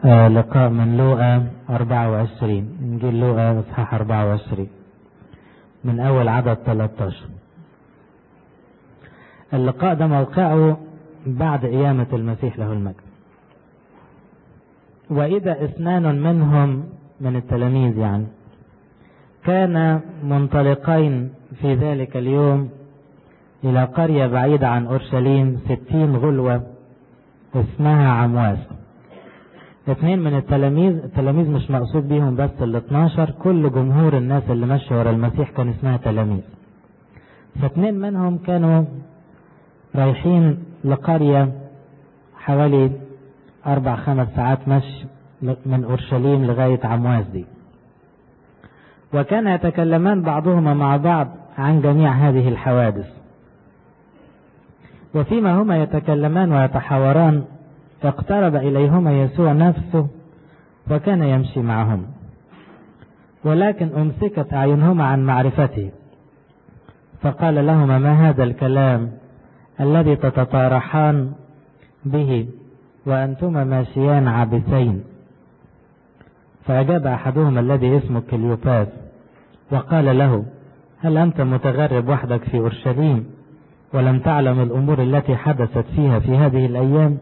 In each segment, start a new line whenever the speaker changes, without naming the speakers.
آه لقاء من لوقا 24 إنجيل لوقا إصحاح 24 من أول عدد 13 اللقاء ده موقعه بعد قيامة المسيح له المجد وإذا اثنان منهم من التلاميذ يعني كان منطلقين في ذلك اليوم إلى قرية بعيدة عن أورشليم ستين غلوة اسمها عمواس اثنين من التلاميذ التلاميذ مش مقصود بيهم بس ال 12 كل جمهور الناس اللي ماشية ورا المسيح كان اسمها تلاميذ فاثنين منهم كانوا رايحين لقرية حوالي أربع خمس ساعات مشي من أورشليم لغاية عمواس دي وكان يتكلمان بعضهما مع بعض عن جميع هذه الحوادث وفيما هما يتكلمان ويتحاوران اقترب إليهما يسوع نفسه وكان يمشي معهم ولكن أمسكت أعينهما عن معرفته فقال لهما ما هذا الكلام الذي تتطارحان به وأنتما ماشيان عابسين فأجاب أحدهما الذي اسمه كليوباس وقال له هل أنت متغرب وحدك في أورشليم ولم تعلم الأمور التي حدثت فيها في هذه الأيام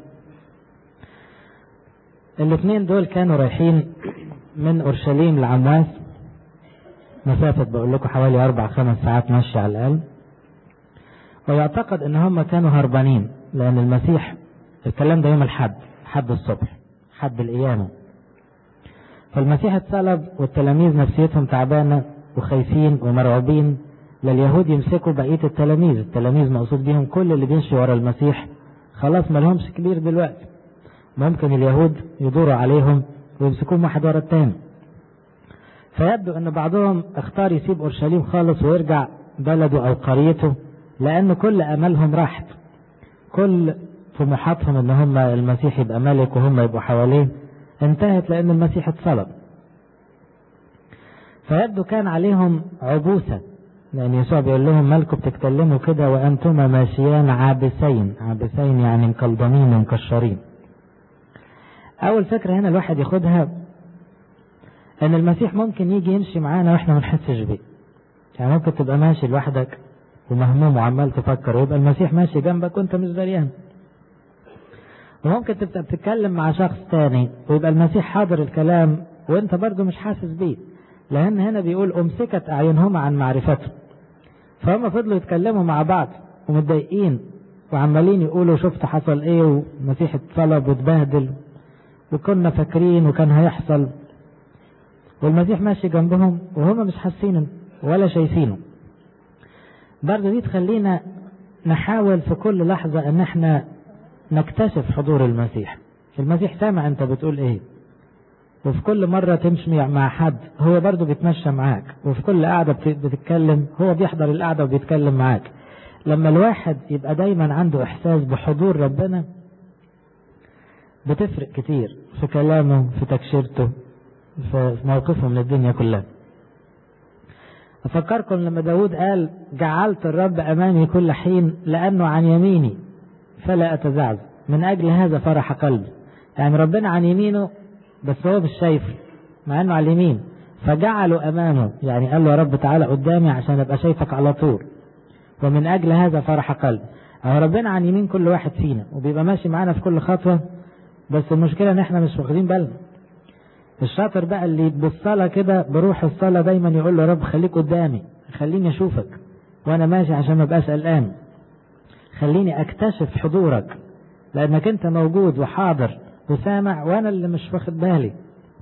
الاثنين دول كانوا رايحين من أورشليم لعمواس مسافة بقول لكم حوالي أربع خمس ساعات مشي على الأقل ويعتقد ان هم كانوا هربانين لان المسيح الكلام ده يوم الحد حد الصبح حد القيامة فالمسيح اتصلب والتلاميذ نفسيتهم تعبانة وخايفين ومرعوبين لليهود يمسكوا بقية التلاميذ التلاميذ مقصود بيهم كل اللي بيمشي ورا المسيح خلاص ما لهمش كبير دلوقتي ممكن اليهود يدوروا عليهم ويمسكوهم واحد ورا التاني فيبدو ان بعضهم اختار يسيب اورشليم خالص ويرجع بلده او قريته لأن كل أملهم راحت كل طموحاتهم ان هم المسيح يبقى ملك وهم يبقوا حواليه انتهت لأن المسيح اتصلب فيبدو كان عليهم عبوسة لأن يسوع بيقول لهم مالكم بتتكلموا كده وأنتما ماشيان عابسين عابسين يعني مكلضمين ومكشرين أول فكرة هنا الواحد ياخدها أن المسيح ممكن يجي يمشي معانا وإحنا ما نحسش بيه يعني ممكن تبقى ماشي لوحدك ومهموم وعمال تفكر ويبقى المسيح ماشي جنبك وانت مش دريان وممكن تبقى بتتكلم مع شخص تاني ويبقى المسيح حاضر الكلام وانت برضه مش حاسس بيه لان هنا بيقول امسكت اعينهما عن معرفته فهم فضلوا يتكلموا مع بعض ومتضايقين وعمالين يقولوا شفت حصل ايه ومسيح اتصلب واتبهدل وكنا فاكرين وكان هيحصل والمسيح ماشي جنبهم وهم مش حاسين ولا شايفينه برضه دي تخلينا نحاول في كل لحظة ان احنا نكتشف حضور المسيح المسيح سامع انت بتقول ايه وفي كل مرة تمشي مع حد هو برضه بيتمشى معاك وفي كل قعدة بتتكلم هو بيحضر القعدة وبيتكلم معاك لما الواحد يبقى دايما عنده احساس بحضور ربنا بتفرق كتير في كلامه في تكشيرته في موقفه من الدنيا كلها أفكركم لما داود قال جعلت الرب أمامي كل حين لأنه عن يميني فلا أتزعزع من أجل هذا فرح قلبي يعني ربنا عن يمينه بس هو مش شايفه مع أنه على اليمين فجعله أمامه يعني قال له يا رب تعالى قدامي عشان أبقى شايفك على طول ومن أجل هذا فرح قلبي أهو ربنا عن يمين كل واحد فينا وبيبقى ماشي معانا في كل خطوة بس المشكلة إن إحنا مش واخدين بالنا الشاطر بقى اللي بالصلاة كده بروح الصلاة دايما يقول له رب خليك قدامي خليني اشوفك وانا ماشي عشان ما ابقاش قلقان خليني اكتشف حضورك لانك انت موجود وحاضر وسامع وانا اللي مش واخد بالي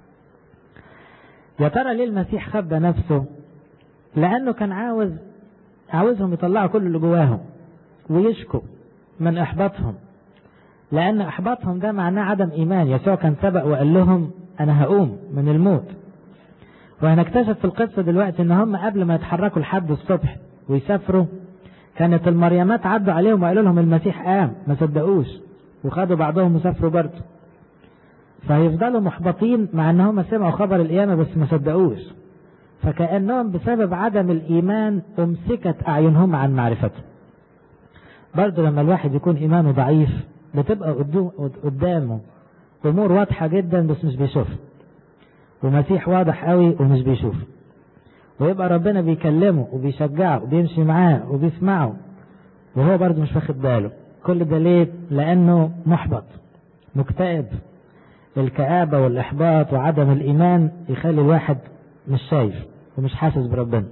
يا ترى ليه المسيح خبى نفسه لانه كان عاوز عاوزهم يطلعوا كل اللي جواهم ويشكوا من احباطهم لان احباطهم ده معناه عدم ايمان يسوع كان سبق وقال لهم انا هقوم من الموت وهنكتشف في القصة دلوقتي ان هم قبل ما يتحركوا لحد الصبح ويسافروا كانت المريمات عدوا عليهم وقالوا لهم المسيح قام ما صدقوش وخدوا بعضهم وسافروا برضه فهيفضلوا محبطين مع ان هم سمعوا خبر القيامة بس ما صدقوش فكأنهم بسبب عدم الإيمان أمسكت أعينهم عن معرفته برضه لما الواحد يكون إيمانه ضعيف بتبقى قدامه امور واضحة جدا بس مش بيشوفها ومسيح واضح قوي ومش بيشوف ويبقى ربنا بيكلمه وبيشجعه وبيمشي معاه وبيسمعه وهو برضه مش واخد باله كل ده ليه لانه محبط مكتئب الكآبة والإحباط وعدم الإيمان يخلي الواحد مش شايف ومش حاسس بربنا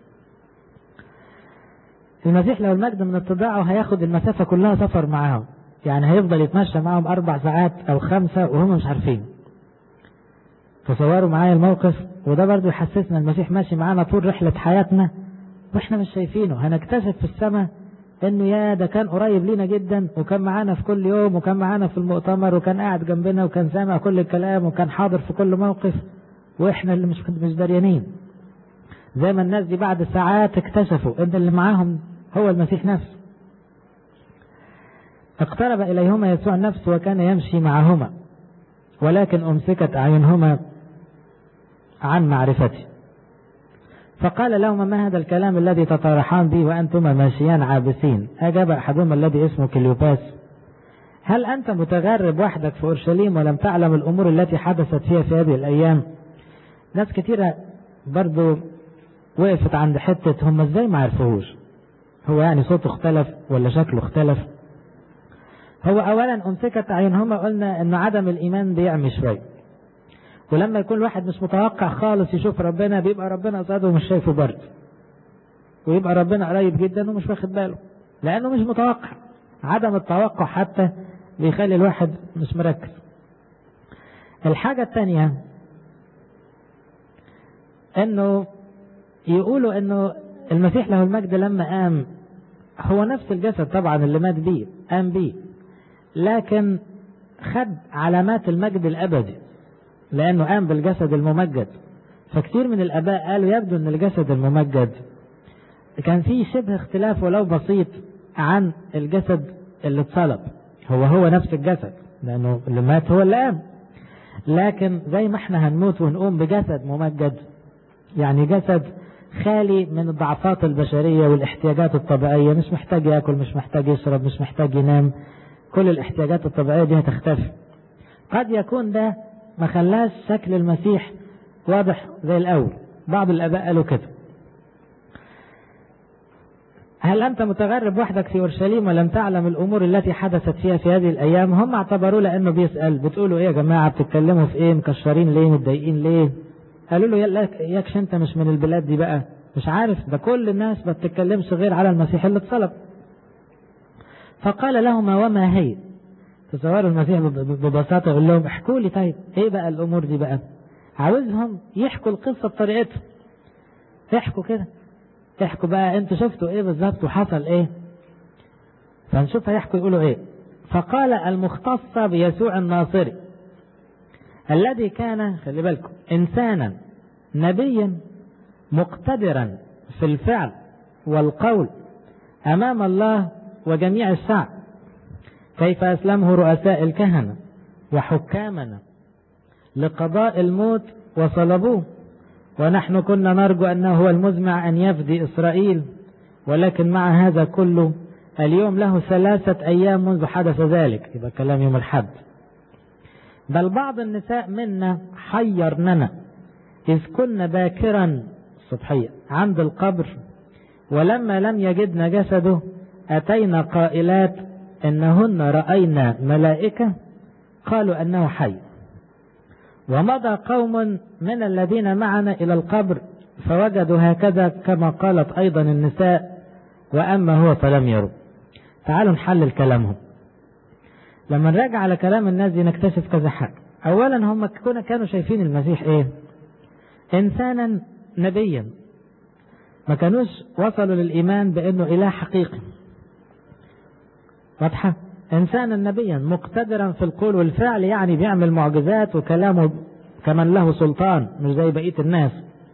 المسيح لو المجد من اتباعه هياخد المسافة كلها سفر معاهم يعني هيفضل يتمشى معاهم أربع ساعات أو خمسة وهم مش عارفين تصوروا معايا الموقف وده برضو يحسسنا المسيح ماشي معانا طول رحلة حياتنا واحنا مش شايفينه هنكتشف في السماء انه يا ده كان قريب لينا جدا وكان معانا في كل يوم وكان معانا في المؤتمر وكان قاعد جنبنا وكان سامع كل الكلام وكان حاضر في كل موقف واحنا اللي مش مش دريانين زي ما الناس دي بعد ساعات اكتشفوا ان اللي معاهم هو المسيح نفسه اقترب اليهما يسوع نفسه وكان يمشي معهما ولكن امسكت اعينهما عن معرفته فقال لهما ما هذا الكلام الذي تطارحان به وأنتما ماشيان عابسين أجاب أحدهما الذي اسمه كليوباس هل أنت متغرب وحدك في أورشليم ولم تعلم الأمور التي حدثت فيها في هذه الأيام ناس كتيرة برضو وقفت عند حتة هم ازاي ما عرفوهوش هو يعني صوته اختلف ولا شكله اختلف هو أولا أمسكت أعينهما قلنا أن عدم الإيمان بيعمي شوية ولما يكون الواحد مش متوقع خالص يشوف ربنا بيبقى ربنا قصاده ومش شايفه برد ويبقى ربنا قريب جدا ومش واخد باله لانه مش متوقع عدم التوقع حتى بيخلي الواحد مش مركز الحاجة الثانية انه يقولوا انه المسيح له المجد لما قام هو نفس الجسد طبعا اللي مات بيه قام بيه لكن خد علامات المجد الابدي لأنه قام بالجسد الممجد فكتير من الآباء قالوا يبدو أن الجسد الممجد كان فيه شبه اختلاف ولو بسيط عن الجسد اللي اتصلب هو هو نفس الجسد لأنه اللي مات هو اللي قام لكن زي ما احنا هنموت ونقوم بجسد ممجد يعني جسد خالي من الضعفات البشرية والاحتياجات الطبيعية مش محتاج ياكل مش محتاج يشرب مش محتاج ينام كل الاحتياجات الطبيعية دي هتختفي قد يكون ده ما خلاش شكل المسيح واضح زي الأول بعض الآباء قالوا كده هل أنت متغرب وحدك في أورشليم ولم تعلم الأمور التي حدثت فيها في هذه الأيام هم اعتبروه لأنه بيسأل بتقولوا إيه يا جماعة بتتكلموا في إيه مكشرين ليه متضايقين ليه قالوا له ياكش أنت مش من البلاد دي بقى مش عارف ده كل الناس ما بتتكلمش غير على المسيح اللي اتصلب فقال لهما وما هي تصوروا المسيح ببساطة يقول لهم احكوا لي طيب ايه بقى الامور دي بقى عاوزهم يحكوا القصة بطريقتهم احكوا كده احكوا بقى انتوا شفتوا ايه بالظبط وحصل ايه فنشوف هيحكوا يقولوا ايه فقال المختصة بيسوع الناصري الذي كان خلي بالكم انسانا نبيا مقتدرا في الفعل والقول امام الله وجميع الشعب كيف أسلمه رؤساء الكهنة وحكامنا لقضاء الموت وصلبوه ونحن كنا نرجو أنه هو المزمع أن يفدي إسرائيل ولكن مع هذا كله اليوم له ثلاثة أيام منذ حدث ذلك يبقى كلام يوم الحد بل بعض النساء منا حيرننا إذ كنا باكرا صبحية عند القبر ولما لم يجدنا جسده أتينا قائلات إنهن رأينا ملائكة قالوا أنه حي ومضى قوم من الذين معنا إلى القبر فوجدوا هكذا كما قالت أيضا النساء وأما هو فلم يروا تعالوا نحلل كلامهم لما نراجع على كلام الناس دي نكتشف كذا حاجة أولا هم كانوا شايفين المسيح إيه إنسانا نبيا ما كانوش وصلوا للإيمان بأنه إله حقيقي واضحة إنسانا نبيا مقتدرا في القول والفعل يعني بيعمل معجزات وكلامه كمن له سلطان مش زي بقية الناس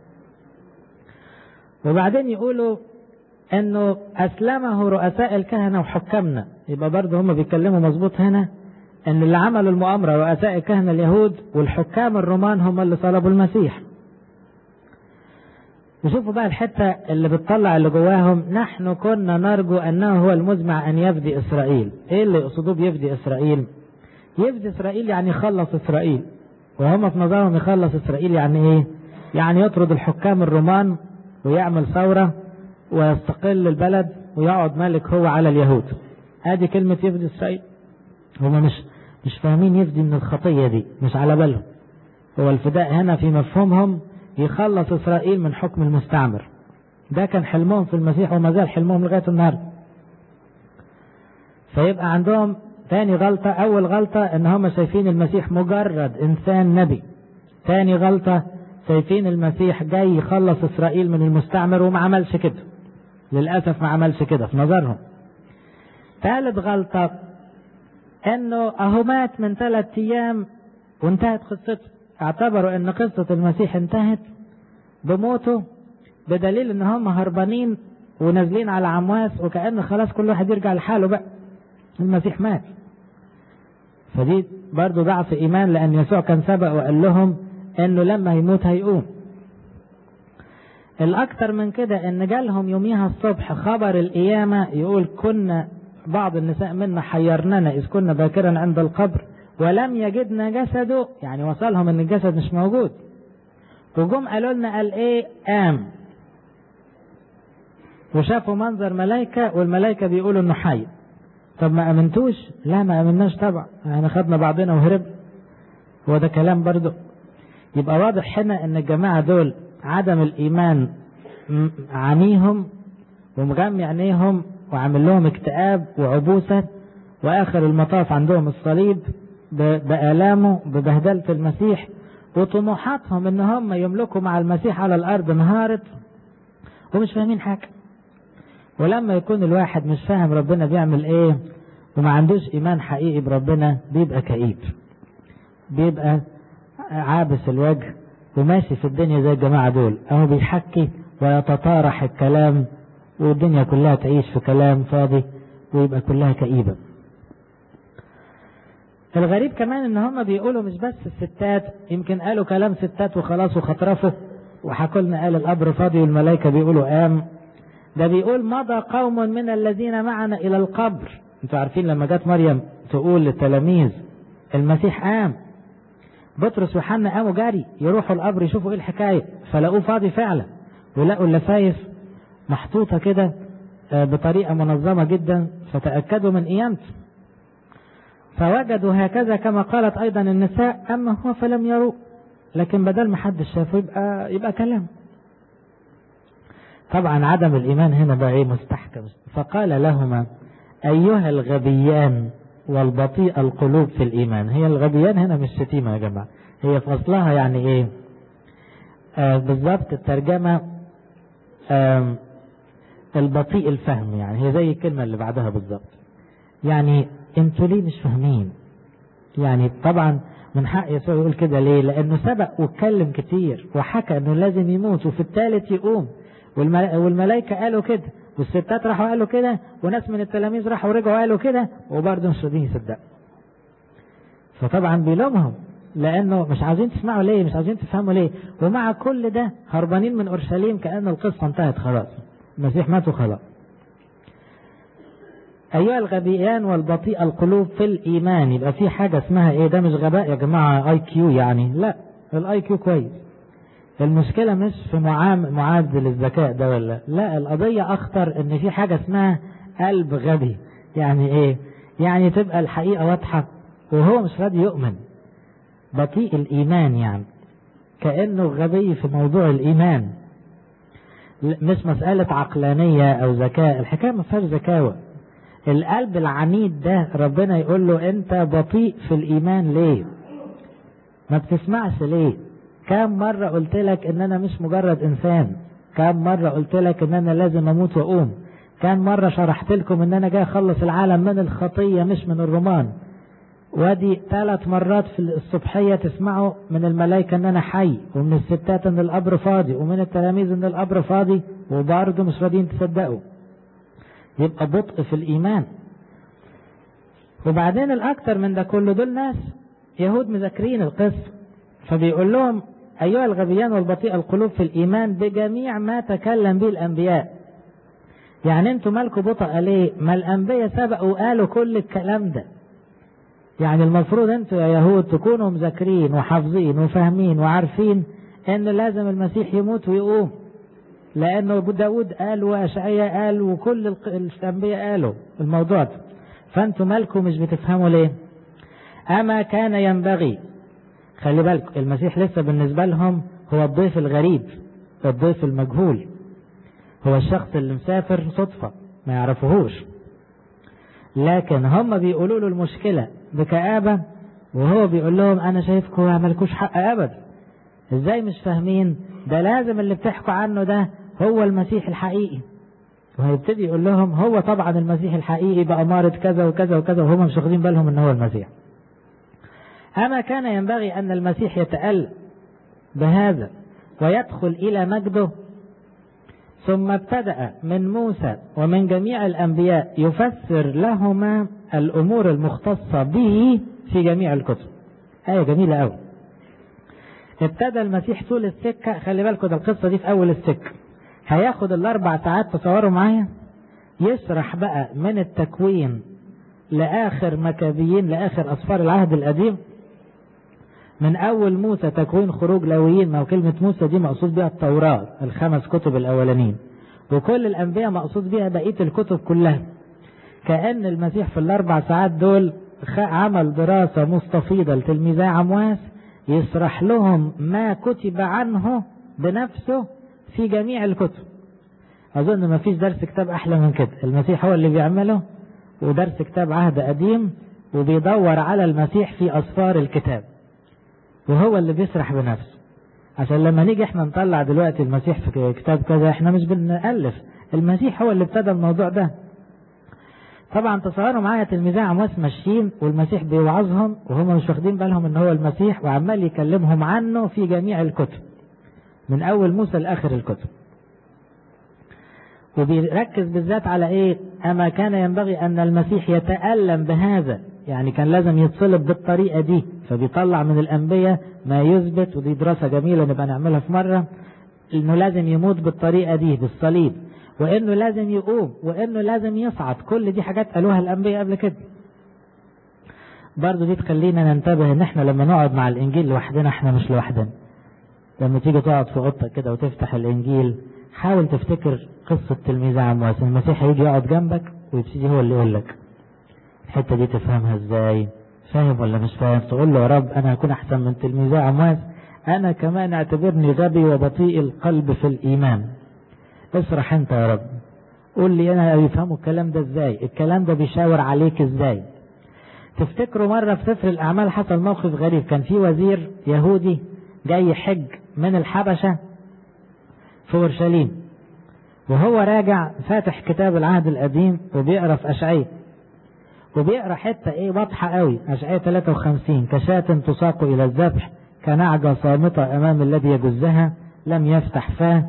وبعدين يقولوا انه اسلمه رؤساء الكهنة وحكامنا يبقى برضه هم بيتكلموا مظبوط هنا ان اللي عملوا المؤامرة رؤساء الكهنة اليهود والحكام الرومان هم اللي صلبوا المسيح وشوفوا بقى الحتة اللي بتطلع اللي جواهم نحن كنا نرجو أنه هو المزمع أن يفدي إسرائيل إيه اللي يقصدوه بيفدي إسرائيل يفدي إسرائيل يعني يخلص إسرائيل وهم في نظرهم يخلص إسرائيل يعني إيه يعني يطرد الحكام الرومان ويعمل ثورة ويستقل البلد ويقعد ملك هو على اليهود ادي كلمة يفدي اسرائيل هما مش مش فاهمين يفدي من الخطية دي مش على بالهم هو الفداء هنا في مفهومهم يخلص اسرائيل من حكم المستعمر ده كان حلمهم في المسيح وما زال حلمهم لغاية النهاردة فيبقى عندهم تاني غلطة أول غلطة إن هم شايفين المسيح مجرد إنسان نبي تاني غلطة شايفين المسيح جاي يخلص إسرائيل من المستعمر وما عملش كده للأسف ما عملش كده في نظرهم ثالث غلطة انه اهو مات من ثلاث ايام وانتهت قصته اعتبروا ان قصة المسيح انتهت بموته بدليل ان هم هربانين ونازلين على عمواس وكأن خلاص كل واحد يرجع لحاله بقى المسيح مات فدي برضو ضعف ايمان لان يسوع كان سبق وقال لهم انه لما يموت هيقوم الاكثر من كده ان جالهم يوميها الصبح خبر القيامة يقول كنا بعض النساء منا حيرننا إذ كنا باكرا عند القبر ولم يجدنا جسده يعني وصلهم ان الجسد مش موجود وجم قالوا لنا قال ايه قام وشافوا منظر ملائكة والملائكة بيقولوا انه حي طب ما امنتوش لا ما امناش طبعا يعني خدنا بعضنا وهرب هو ده كلام برضو يبقى واضح هنا ان الجماعة دول عدم الايمان عميهم ومغمي عينيهم وعامل لهم اكتئاب وعبوسة واخر المطاف عندهم الصليب بآلامه ببهدلة المسيح وطموحاتهم ان هم يملكوا مع المسيح على الارض انهارت ومش فاهمين حاجة ولما يكون الواحد مش فاهم ربنا بيعمل ايه وما عندوش ايمان حقيقي بربنا بيبقى كئيب بيبقى عابس الوجه وماشي في الدنيا زي الجماعة دول اهو بيحكي ويتطارح الكلام والدنيا كلها تعيش في كلام فاضي ويبقى كلها كئيبة الغريب كمان ان هم بيقولوا مش بس الستات يمكن قالوا كلام ستات وخلاص وخطرفوا وحكوا لنا قال القبر فاضي والملائكة بيقولوا قام ده بيقول مضى قوم من الذين معنا الى القبر انتوا عارفين لما جت مريم تقول للتلاميذ المسيح قام بطرس وحنا قاموا جري يروحوا القبر يشوفوا ايه الحكاية فلقوه فاضي فعلا ولقوا اللفايف محطوطة كده بطريقة منظمة جدا فتأكدوا من قيامته فوجدوا هكذا كما قالت أيضا النساء أما هو فلم يروا لكن بدل ما حد شافه يبقى يبقى كلام طبعا عدم الإيمان هنا بقى إيه مستحكم فقال لهما أيها الغبيان والبطيء القلوب في الإيمان هي الغبيان هنا مش شتيمة يا جماعة هي في أصلها يعني إيه آه بالضبط الترجمة آه البطيء الفهم يعني هي زي الكلمة اللي بعدها بالضبط يعني انتوا ليه مش فاهمين يعني طبعا من حق يسوع يقول كده ليه لانه سبق واتكلم كتير وحكى انه لازم يموت وفي الثالث يقوم والملائكة قالوا كده والستات راحوا قالوا كده وناس من التلاميذ راحوا ورجعوا قالوا كده وبرضه مش راضيين يصدقوا فطبعا بيلومهم لانه مش عايزين تسمعوا ليه مش عايزين تفهموا ليه ومع كل ده هربانين من اورشليم كان القصه انتهت خلاص المسيح مات وخلاص أيها الغبيان والبطيء القلوب في الإيمان يبقى في حاجة اسمها إيه ده مش غباء يا جماعة أي كيو يعني لا الأي كيو كويس المشكلة مش في معادل الذكاء ده ولا لا القضية أخطر إن في حاجة اسمها قلب غبي يعني إيه يعني تبقى الحقيقة واضحة وهو مش راضي يؤمن بطيء الإيمان يعني كأنه غبي في موضوع الإيمان مش مسألة عقلانية أو ذكاء الحكاية ما فيهاش ذكاوة القلب العنيد ده ربنا يقول له انت بطيء في الايمان ليه ما بتسمعش ليه كم مرة قلت لك ان انا مش مجرد انسان كم مرة قلت لك ان انا لازم اموت واقوم كم مرة شرحت لكم ان انا جاي اخلص العالم من الخطية مش من الرومان وادي ثلاث مرات في الصبحية تسمعوا من الملائكة ان انا حي ومن الستات ان القبر فاضي ومن التلاميذ ان القبر فاضي وبرضه مش راضيين تصدقوا يبقى بطء في الإيمان وبعدين الأكثر من ده كله دول ناس يهود مذاكرين القصة فبيقول لهم أيها الغبيان والبطيء القلوب في الإيمان بجميع ما تكلم به الأنبياء يعني انتوا مالكوا بطأ ليه ما الأنبياء سبقوا وقالوا كل الكلام ده يعني المفروض انتوا يا يهود تكونوا مذاكرين وحافظين وفاهمين وعارفين ان لازم المسيح يموت ويقوم لانه داود قال واشعياء قال وكل الانبياء قالوا الموضوع ده فانتوا مالكم مش بتفهموا ليه اما كان ينبغي خلي بالكم المسيح لسه بالنسبه لهم هو الضيف الغريب الضيف المجهول هو الشخص اللي مسافر صدفه ما يعرفوهوش لكن هم بيقولوا له المشكله بكآبة وهو بيقول لهم أنا شايفكم ما مالكوش حق أبدا إزاي مش فاهمين ده لازم اللي بتحكوا عنه ده هو المسيح الحقيقي وهيبتدي يقول لهم هو طبعا المسيح الحقيقي بأمارة كذا وكذا وكذا وهم مش واخدين بالهم ان هو المسيح أما كان ينبغي أن المسيح يتألم بهذا ويدخل إلى مجده ثم ابتدأ من موسى ومن جميع الأنبياء يفسر لهما الأمور المختصة به في جميع الكتب آية جميلة أوي ابتدى المسيح طول السكة خلي بالكم ده القصة دي في أول السكة هياخد الأربع ساعات تصوروا معايا يشرح بقى من التكوين لآخر مكابيين لآخر أسفار العهد القديم من أول موسى تكوين خروج لاويين ما هو كلمة موسى دي مقصود بها التوراة الخمس كتب الأولانيين وكل الأنبياء مقصود بها بقية الكتب كلها كأن المسيح في الأربع ساعات دول عمل دراسة مستفيضة لتلميذي عمواس يشرح لهم ما كتب عنه بنفسه في جميع الكتب أظن ما فيش درس كتاب أحلى من كده المسيح هو اللي بيعمله ودرس كتاب عهد قديم وبيدور على المسيح في أسفار الكتاب وهو اللي بيسرح بنفسه عشان لما نيجي احنا نطلع دلوقتي المسيح في كتاب كذا احنا مش بنألف المسيح هو اللي ابتدى الموضوع ده طبعا تصوروا معايا تلميذي عمواس ماشيين والمسيح بيوعظهم وهم مش واخدين بالهم ان هو المسيح وعمال يكلمهم عنه في جميع الكتب من اول موسى لاخر الكتب وبيركز بالذات على ايه اما كان ينبغي ان المسيح يتألم بهذا يعني كان لازم يتصلب بالطريقة دي فبيطلع من الانبياء ما يثبت ودي دراسة جميلة نبقى نعملها في مرة انه لازم يموت بالطريقة دي بالصليب وانه لازم يقوم وانه لازم يصعد كل دي حاجات قالوها الانبياء قبل كده برضه دي تخلينا ننتبه ان احنا لما نقعد مع الانجيل لوحدنا احنا مش لوحدنا لما تيجي تقعد في اوضتك كده وتفتح الانجيل حاول تفتكر قصة تلميذ عمواس المسيح هيجي يقعد جنبك ويبتدي هو اللي يقول لك الحتة دي تفهمها ازاي فاهم ولا مش فاهم تقول له يا رب انا هكون احسن من تلميذ عمواس انا كمان اعتبرني غبي وبطيء القلب في الايمان اشرح انت يا رب قول لي انا يفهموا الكلام ده ازاي الكلام ده بيشاور عليك ازاي تفتكروا مرة في سفر الأعمال حصل موقف غريب كان في وزير يهودي جاي حج من الحبشة في اورشليم وهو راجع فاتح كتاب العهد القديم وبيقرا في اشعياء وبيقرا حته ايه واضحه قوي اشعياء 53 كشاة تساق الى الذبح كنعجة صامتة امام الذي يجزها لم يفتح فاه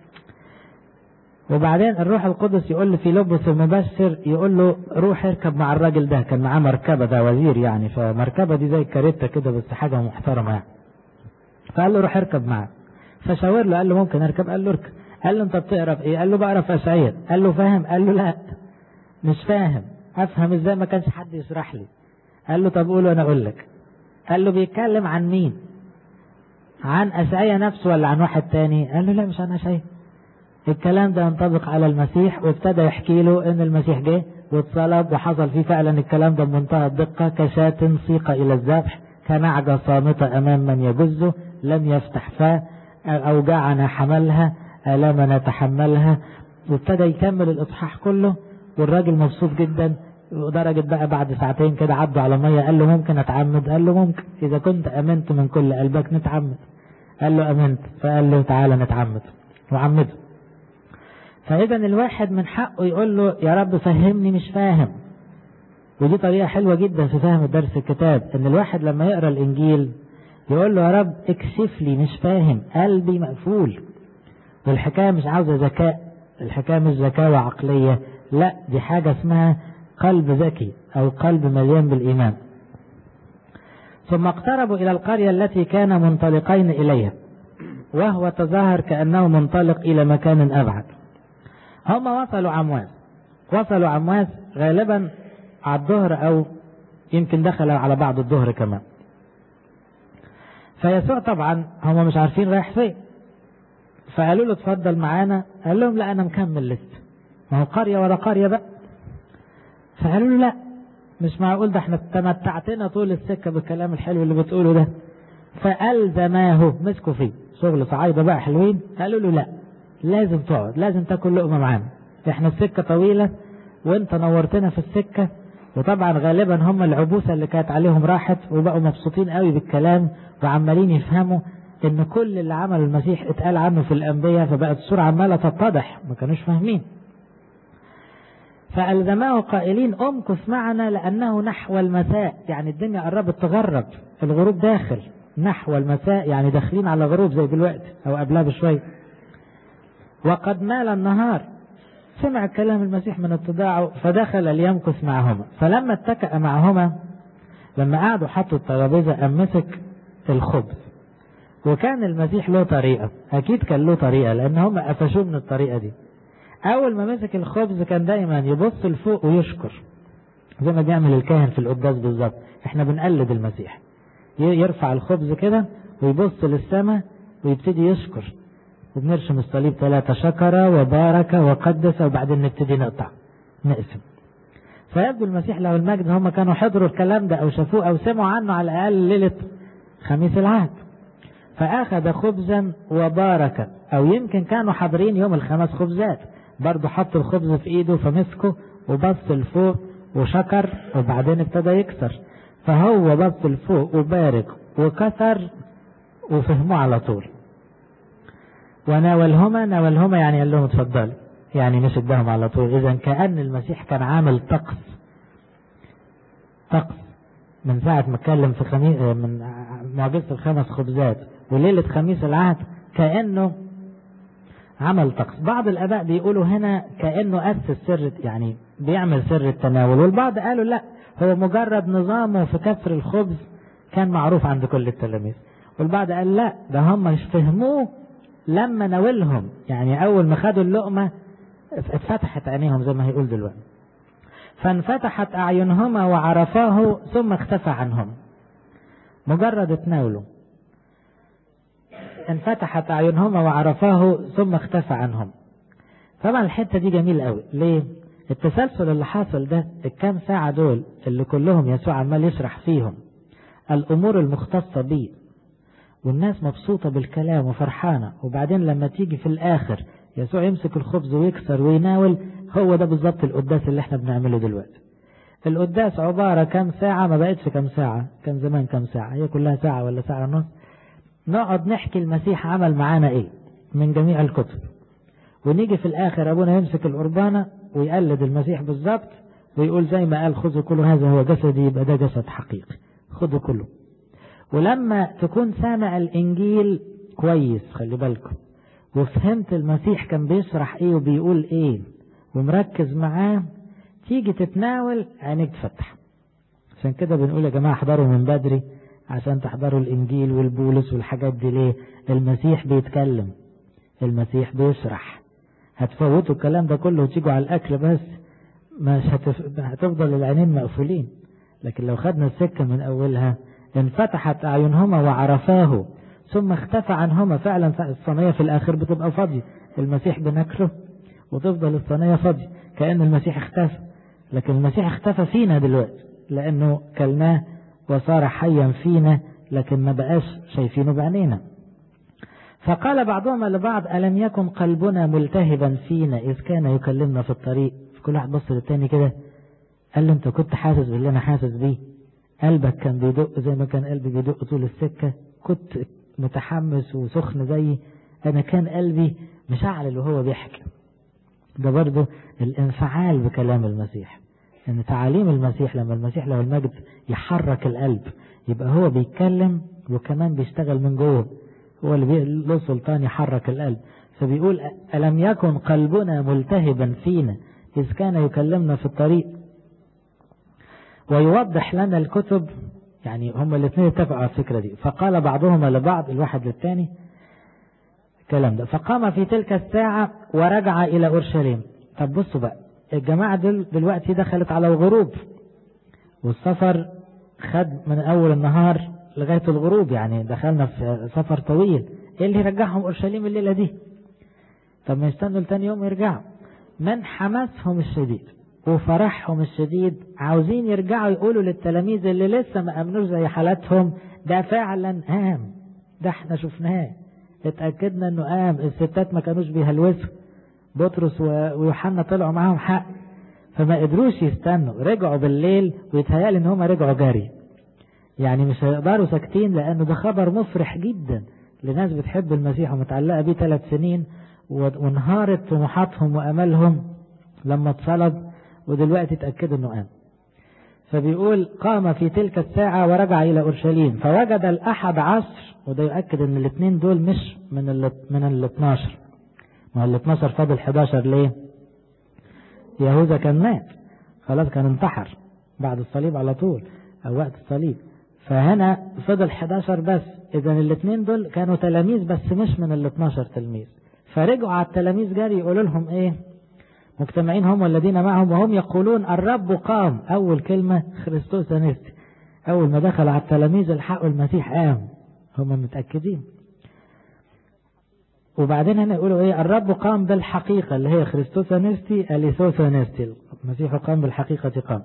وبعدين الروح القدس يقول له في لبس المبشر يقول له روح اركب مع الراجل ده كان معاه مركبه ده وزير يعني فمركبه دي زي كاريتا كده بس حاجه محترمه يعني فقال له روح اركب معاه فشاور له قال له ممكن اركب قال له اركب قال له انت بتقرا في ايه قال له بقرا في اشعياء قال له فاهم قال له لا مش فاهم افهم ازاي ما كانش حد يشرح لي قال له طب قول وانا اقول لك قال له بيتكلم عن مين عن اشعياء نفسه ولا عن واحد تاني قال له لا مش عن اشعياء الكلام ده ينطبق على المسيح وابتدى يحكي له ان المسيح جه واتصلب وحصل فيه فعلا الكلام ده بمنتهى الدقه كشاة سيق الى الذبح كنعجة صامتة امام من يجزه لم يفتح فاه اوجاعنا حملها آلامنا تحملها وابتدى يكمل الإصحاح كله والراجل مبسوط جدا ودرجة بقى بعد ساعتين كده عدوا على مية قال له ممكن أتعمد قال له ممكن إذا كنت أمنت من كل قلبك نتعمد قال له أمنت فقال له تعالى نتعمد وعمده فإذا الواحد من حقه يقول له يا رب فهمني مش فاهم ودي طريقة حلوة جدا في فهم درس الكتاب إن الواحد لما يقرأ الإنجيل يقول له يا رب اكشف لي مش فاهم قلبي مقفول والحكاية مش عاوزة ذكاء الحكاية مش ذكاوة عقلية لا دي حاجة اسمها قلب ذكي أو قلب مليان بالإيمان ثم اقتربوا إلى القرية التي كان منطلقين إليها وهو تظاهر كأنه منطلق إلى مكان أبعد هم وصلوا عمواس وصلوا عمواس غالبا على الظهر أو يمكن دخل على بعض الظهر كمان فيسوع طبعا هم مش عارفين رايح فين فقالوا له اتفضل معانا قال لهم لا انا مكمل لسه ما هو قرية ورا قرية بقى فقالوا له لا مش معقول ده احنا تمتعتنا طول السكة بالكلام الحلو اللي بتقوله ده فألزماه مسكوا فيه شغل صعايدة بقى حلوين قالوا له لا لازم تقعد لازم تاكل لقمة معانا احنا السكة طويلة وانت نورتنا في السكة وطبعا غالبا هم العبوسة اللي كانت عليهم راحت وبقوا مبسوطين قوي بالكلام وعمالين يفهموا ان كل اللي عمله المسيح اتقال عنه في الانبياء فبقت الصورة عمالة تتضح ما كانوش فاهمين فألزماه قائلين امكث معنا لأنه نحو المساء يعني الدنيا قربت تغرب الغروب داخل نحو المساء يعني داخلين على غروب زي دلوقتي أو قبلها بشوية وقد مال النهار سمع كلام المسيح من اتضاعه فدخل ليمكث معهما فلما اتكأ معهما لما قعدوا حطوا الترابيزة أم مسك الخبز وكان المسيح له طريقة أكيد كان له طريقة لأن هم قفشوه من الطريقة دي أول ما مسك الخبز كان دايما يبص لفوق ويشكر زي ما بيعمل الكاهن في القداس بالظبط احنا بنقلد المسيح يرفع الخبز كده ويبص للسماء ويبتدي يشكر وبنرشم الصليب ثلاثة شكر وبارك وقدس وبعدين نبتدي نقطع نقسم فيبدو المسيح له المجد هم كانوا حضروا الكلام ده أو شافوه أو سمعوا عنه على الأقل ليلة خميس العهد فأخذ خبزا وبارك أو يمكن كانوا حاضرين يوم الخمس خبزات برضه حط الخبز في إيده فمسكه وبص لفوق وشكر وبعدين ابتدى يكسر فهو بص لفوق وبارك وكسر وفهموا على طول وناولهما ناولهما يعني قال لهم اتفضلوا يعني مش اداهم على طول اذا كأن المسيح كان عامل طقس طقس من ساعة ما اتكلم في خميس من معجزة الخمس خبزات وليلة خميس العهد كأنه عمل طقس بعض الآباء بيقولوا هنا كأنه أسس سر يعني بيعمل سر التناول والبعض قالوا لا هو مجرد نظامه في كسر الخبز كان معروف عند كل التلاميذ والبعض قال لا ده هم مش فهموه لما ناولهم يعني أول ما خدوا اللقمة اتفتحت عينيهم زي ما هيقول دلوقتي فانفتحت أعينهما وعرفاه ثم اختفى عنهم مجرد اتناولوا انفتحت أعينهما وعرفاه ثم اختفى عنهم طبعا الحتة دي جميل قوي ليه التسلسل اللي حاصل ده الكام ساعة دول اللي كلهم يسوع عمال يشرح فيهم الأمور المختصة بيه والناس مبسوطة بالكلام وفرحانة وبعدين لما تيجي في الآخر يسوع يمسك الخبز ويكسر ويناول هو ده بالظبط القداس اللي احنا بنعمله دلوقتي القداس عبارة كام ساعة ما بقتش كام ساعة كان زمان كام ساعة هي كلها ساعة ولا ساعة ونص نقعد نحكي المسيح عمل معانا ايه من جميع الكتب ونيجي في الاخر ابونا يمسك القربانة ويقلد المسيح بالظبط ويقول زي ما قال خذوا كل هذا هو جسدي يبقى ده جسد حقيقي خذوا كله ولما تكون سامع الانجيل كويس خلي بالكم وفهمت المسيح كان بيشرح ايه وبيقول ايه ومركز معاه تيجي تتناول عينيك تفتح عشان كده بنقول يا جماعة احضروا من بدري عشان تحضروا الانجيل والبولس والحاجات دي ليه المسيح بيتكلم المسيح بيشرح هتفوتوا الكلام ده كله وتيجوا على الاكل بس مش هتف... هتفضل العينين مقفولين لكن لو خدنا السكة من اولها انفتحت اعينهما وعرفاه ثم اختفى عنهما فعلا الصينية في الاخر بتبقى فاضية المسيح بناكله وتفضل الصينية فاضية كأن المسيح اختفى لكن المسيح اختفى فينا دلوقتي لانه كلناه وصار حيا فينا لكن ما بقاش شايفينه بعينينا فقال بعضهم لبعض ألم يكن قلبنا ملتهبا فينا إذ كان يكلمنا في الطريق كل واحد بص للتاني كده قال له أنت كنت حاسس باللي أنا حاسس بيه قلبك كان بيدق زي ما كان قلبي بيدق طول السكة كنت متحمس وسخن زيي أنا كان قلبي مشعل وهو بيحكي ده برضه الانفعال بكلام المسيح ان يعني تعاليم المسيح لما المسيح له المجد يحرك القلب يبقى هو بيتكلم وكمان بيشتغل من جوه هو اللي له سلطان يحرك القلب فبيقول ألم يكن قلبنا ملتهبا فينا إذ كان يكلمنا في الطريق ويوضح لنا الكتب يعني هما الاثنين اتفقوا على الفكرة دي فقال بعضهما لبعض الواحد للثاني الكلام ده فقام في تلك الساعة ورجع إلى أورشليم طب بصوا بقى الجماعة دول دلوقتي دخلت على الغروب والسفر خد من أول النهار لغاية الغروب يعني دخلنا في سفر طويل إيه اللي يرجعهم أورشليم الليلة دي طب ما يستنوا لتاني يوم يرجعوا من حماسهم الشديد وفرحهم الشديد عاوزين يرجعوا يقولوا للتلاميذ اللي لسه ما امنوش زي حالاتهم ده فعلا قام ده احنا شفناه اتأكدنا انه قام الستات ما كانوش بيهلوسوا بطرس ويوحنا طلعوا معاهم حق فما قدروش يستنوا رجعوا بالليل ويتهيألي ان هم رجعوا جري يعني مش هيقدروا ساكتين لانه ده خبر مفرح جدا لناس بتحب المسيح ومتعلقة بيه ثلاث سنين وانهارت طموحاتهم واملهم لما اتصلب ودلوقتي اتأكدوا انه قام فبيقول قام في تلك الساعة ورجع إلى أورشليم فوجد الأحد عصر وده يؤكد ان الاثنين دول مش من ال من ال 12 ما ال 12 فاضل 11 ليه؟ يهوذا كان مات خلاص كان انتحر بعد الصليب على طول أو وقت الصليب فهنا فضل 11 بس إذا الاثنين دول كانوا تلاميذ بس مش من ال 12 تلميذ فرجعوا على التلاميذ جاري يقولوا لهم إيه؟ مجتمعين هم والذين معهم وهم يقولون الرب قام أول كلمة خريستوس أنستي أول ما دخل على التلاميذ الحقوا المسيح قام هم متأكدين وبعدين هنا يقولوا ايه الرب قام بالحقيقة اللي هي خريستوس أنستي أليسوس أنستي المسيح قام بالحقيقة قام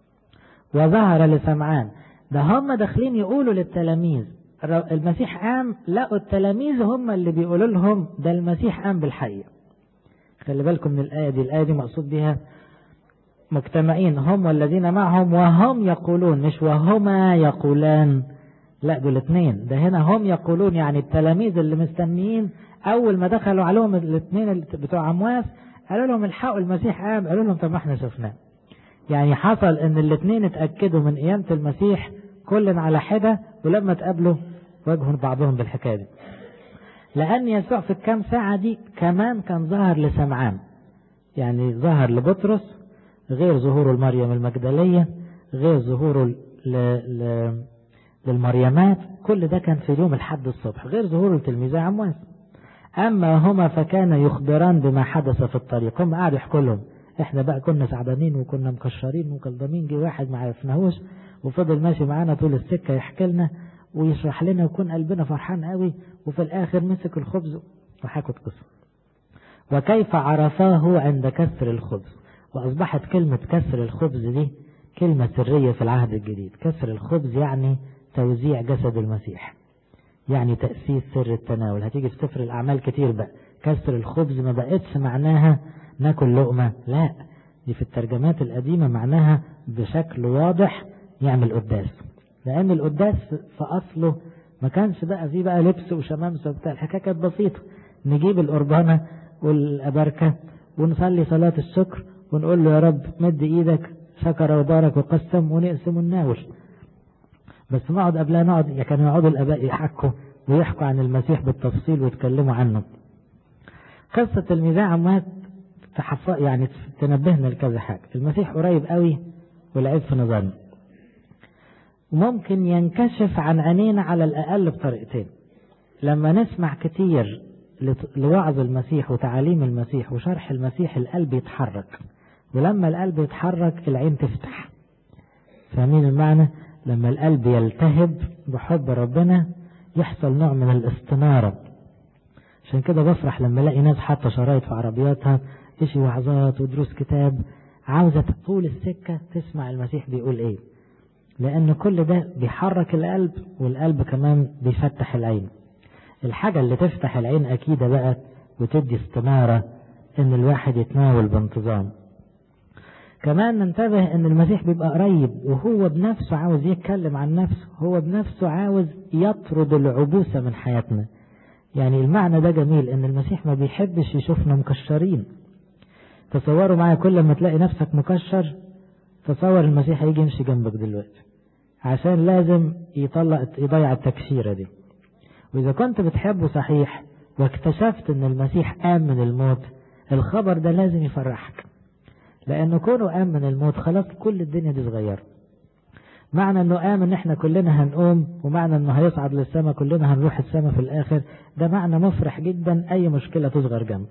وظهر لسمعان ده هم داخلين يقولوا للتلاميذ المسيح قام لقوا التلاميذ هم اللي بيقولوا لهم ده المسيح قام بالحقيقة خلي بالكم من الآية دي الآية دي مقصود بها مجتمعين هم والذين معهم وهم يقولون مش وهما يقولان لا دول اثنين ده هنا هم يقولون يعني التلاميذ اللي مستنيين اول ما دخلوا عليهم الاثنين بتوع عمواس قالوا لهم الحقوا المسيح قام قالوا لهم طب ما احنا شفناه يعني حصل ان الاثنين اتاكدوا من قيامه المسيح كل على حده ولما اتقابلوا واجهوا بعضهم بالحكايه دي لان يسوع في الكام ساعه دي كمان كان ظهر لسمعان يعني ظهر لبطرس غير ظهوره لمريم المجدليه غير ظهوره ل... ل... للمريمات كل ده كان في يوم الحد الصبح غير ظهور التلميذي عمواس أما هما فكان يخبران بما حدث في الطريق هم قعدوا يحكوا لهم احنا بقى كنا سعدانين وكنا مكشرين وكلضمين جه واحد ما عرفناهوش وفضل ماشي معانا طول السكة يحكي لنا ويشرح لنا ويكون قلبنا فرحان قوي وفي الآخر مسك الخبز وحكوا القصة وكيف عرفاه عند كسر الخبز وأصبحت كلمة كسر الخبز دي كلمة سرية في العهد الجديد كسر الخبز يعني توزيع جسد المسيح يعني تأسيس سر التناول هتيجي في سفر الأعمال كتير بقى كسر الخبز ما بقتش معناها ناكل لقمة لا دي في الترجمات القديمة معناها بشكل واضح يعمل قداس لأن القداس في أصله ما كانش بقى فيه بقى لبس وشمامسة وبتاع الحكاية كانت بسيطة نجيب القربانة والأبركة ونصلي صلاة الشكر ونقول له يا رب مد إيدك شكر وبارك وقسم ونقسم ونناول بس نقعد قبلها نقعد كانوا يقعدوا الاباء يحكوا ويحكوا عن المسيح بالتفصيل ويتكلموا عنه قصة الميزان عمات تحف يعني تنبهنا لكذا حاجة المسيح قريب قوي والعيب في نظرنا وممكن ينكشف عن عينينا على الأقل بطريقتين لما نسمع كتير لوعظ المسيح وتعاليم المسيح وشرح المسيح القلب يتحرك ولما القلب يتحرك العين تفتح فاهمين المعنى لما القلب يلتهب بحب ربنا يحصل نوع من الاستنارة عشان كده بفرح لما الاقي ناس حاطه شرايط في عربياتها اشي وعظات ودروس كتاب عاوزة طول السكة تسمع المسيح بيقول ايه لان كل ده بيحرك القلب والقلب كمان بيفتح العين الحاجة اللي تفتح العين اكيدة بقى وتدي استنارة ان الواحد يتناول بانتظام كمان ننتبه ان المسيح بيبقى قريب وهو بنفسه عاوز يتكلم عن نفسه هو بنفسه عاوز يطرد العبوسة من حياتنا يعني المعنى ده جميل ان المسيح ما بيحبش يشوفنا مكشرين تصوروا معايا كل ما تلاقي نفسك مكشر تصور المسيح هيجي يمشي جنبك دلوقتي عشان لازم يطلع يضيع التكشيرة دي واذا كنت بتحبه صحيح واكتشفت ان المسيح قام من الموت الخبر ده لازم يفرحك لأنه كونه قام من الموت خلاص كل الدنيا دي صغيرة معنى انه قام ان احنا كلنا هنقوم ومعنى انه هيصعد للسماء كلنا هنروح السماء في الاخر ده معنى مفرح جدا اي مشكلة تصغر جنبه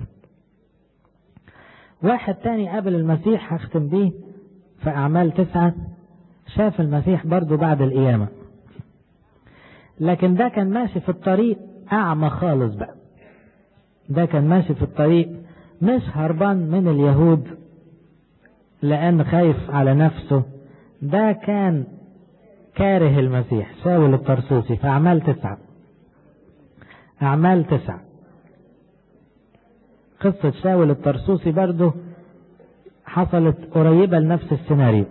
واحد تاني قابل المسيح هختم بيه في اعمال تسعة شاف المسيح برضه بعد القيامة لكن ده كان ماشي في الطريق أعمى خالص بقى ده كان ماشي في الطريق مش هربان من اليهود لأن خايف على نفسه ده كان كاره المسيح شاول الطرسوسي في أعمال تسعة أعمال تسعة قصة شاول الطرسوسي برضه حصلت قريبة لنفس السيناريو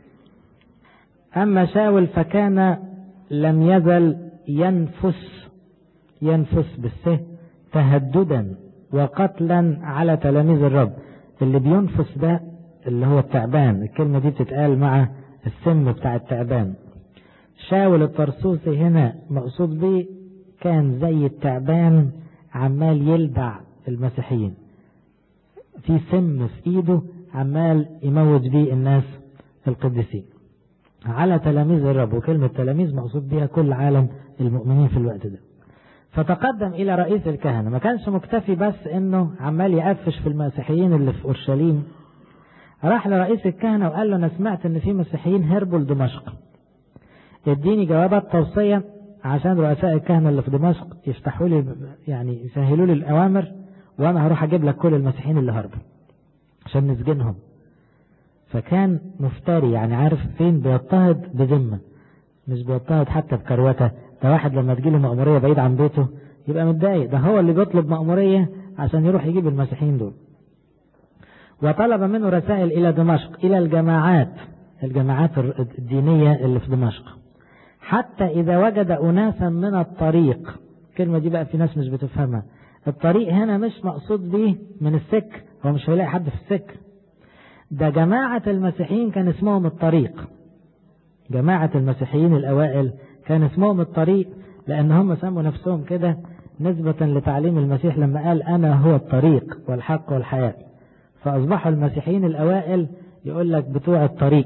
أما شاول فكان لم يزل ينفس ينفس بالسه تهددا وقتلا على تلاميذ الرب اللي بينفس ده اللي هو التعبان الكلمة دي بتتقال مع السم بتاع التعبان شاول الطرسوسي هنا مقصود بيه كان زي التعبان عمال يلدع المسيحيين في سم في ايده عمال يموت بيه الناس القديسين على تلاميذ الرب وكلمة تلاميذ مقصود بها كل عالم المؤمنين في الوقت ده فتقدم إلى رئيس الكهنة ما كانش مكتفي بس إنه عمال يقفش في المسيحيين اللي في أورشليم راح لرئيس الكهنة وقال له أنا سمعت إن في مسيحيين هربوا لدمشق اديني جوابات توصية عشان رؤساء الكهنة اللي في دمشق يفتحوا لي يعني يسهلوا لي الأوامر وأنا هروح أجيب لك كل المسيحيين اللي هربوا عشان نسجنهم فكان مفتري يعني عارف فين بيضطهد بذمة مش بيضطهد حتى بكروته ده واحد لما تجيله مأمورية بعيد عن بيته يبقى متضايق ده هو اللي بيطلب مأمورية عشان يروح يجيب المسيحيين دول وطلب منه رسائل إلى دمشق إلى الجماعات الجماعات الدينية اللي في دمشق حتى إذا وجد أناسا من الطريق الكلمة دي بقى في ناس مش بتفهمها الطريق هنا مش مقصود بيه من السك هو مش هيلاقي حد في السك ده جماعة المسيحيين كان اسمهم الطريق جماعة المسيحيين الأوائل كان اسمهم الطريق لأن هم سموا نفسهم كده نسبة لتعليم المسيح لما قال أنا هو الطريق والحق والحياة فأصبحوا المسيحيين الأوائل يقول لك بتوع الطريق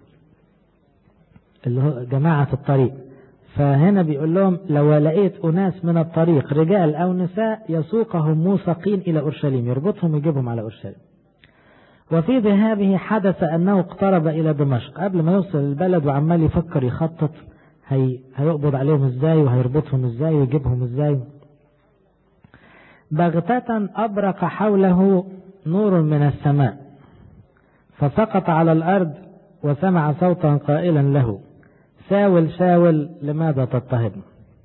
اللي هو جماعة الطريق فهنا بيقول لهم لو لقيت أناس من الطريق رجال أو نساء يسوقهم موثقين إلى أورشليم يربطهم ويجيبهم على أورشليم وفي ذهابه حدث أنه اقترب إلى دمشق قبل ما يوصل البلد وعمال يفكر يخطط هي هيقبض عليهم ازاي وهيربطهم ازاي ويجيبهم ازاي بغتة أبرق حوله نور من السماء فسقط على الأرض وسمع صوتا قائلا له ساول ساول لماذا تضطهدني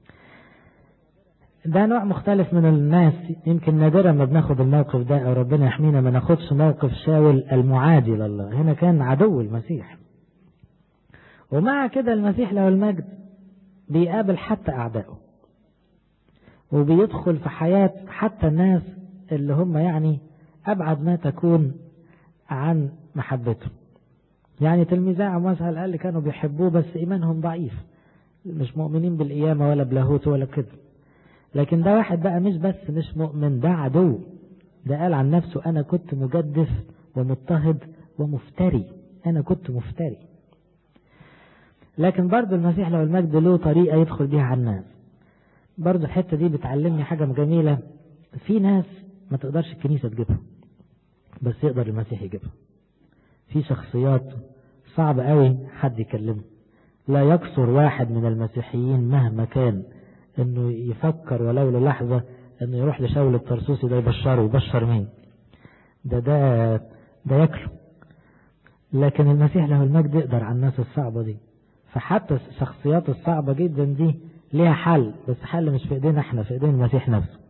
ده نوع مختلف من الناس يمكن نادرا ما بناخد الموقف ده او ربنا يحمينا ما ناخدش موقف شاول المعادي لله هنا كان عدو المسيح ومع كده المسيح له المجد بيقابل حتى اعدائه وبيدخل في حياة حتى الناس اللي هم يعني ابعد ما تكون عن محبته يعني تلميذي عمواس على الاقل كانوا بيحبوه بس ايمانهم ضعيف مش مؤمنين بالقيامة ولا بلاهوت ولا كده لكن ده واحد بقى مش بس مش مؤمن ده عدو ده قال عن نفسه أنا كنت مجدف ومضطهد ومفتري أنا كنت مفتري لكن برضو المسيح لو المجد له طريقة يدخل بيها على الناس برضو الحتة دي بتعلمني حاجة جميلة في ناس ما تقدرش الكنيسة تجيبها بس يقدر المسيح يجيبها في شخصيات صعب قوي حد يكلمه لا يكسر واحد من المسيحيين مهما كان انه يفكر ولو للحظة انه يروح لشاول الطرسوسي ده يبشره يبشر مين ده ده ده ياكله لكن المسيح له المجد يقدر على الناس الصعبة دي فحتى الشخصيات الصعبة جدا دي ليها حل بس حل مش في ايدينا احنا في ايدين المسيح نفسه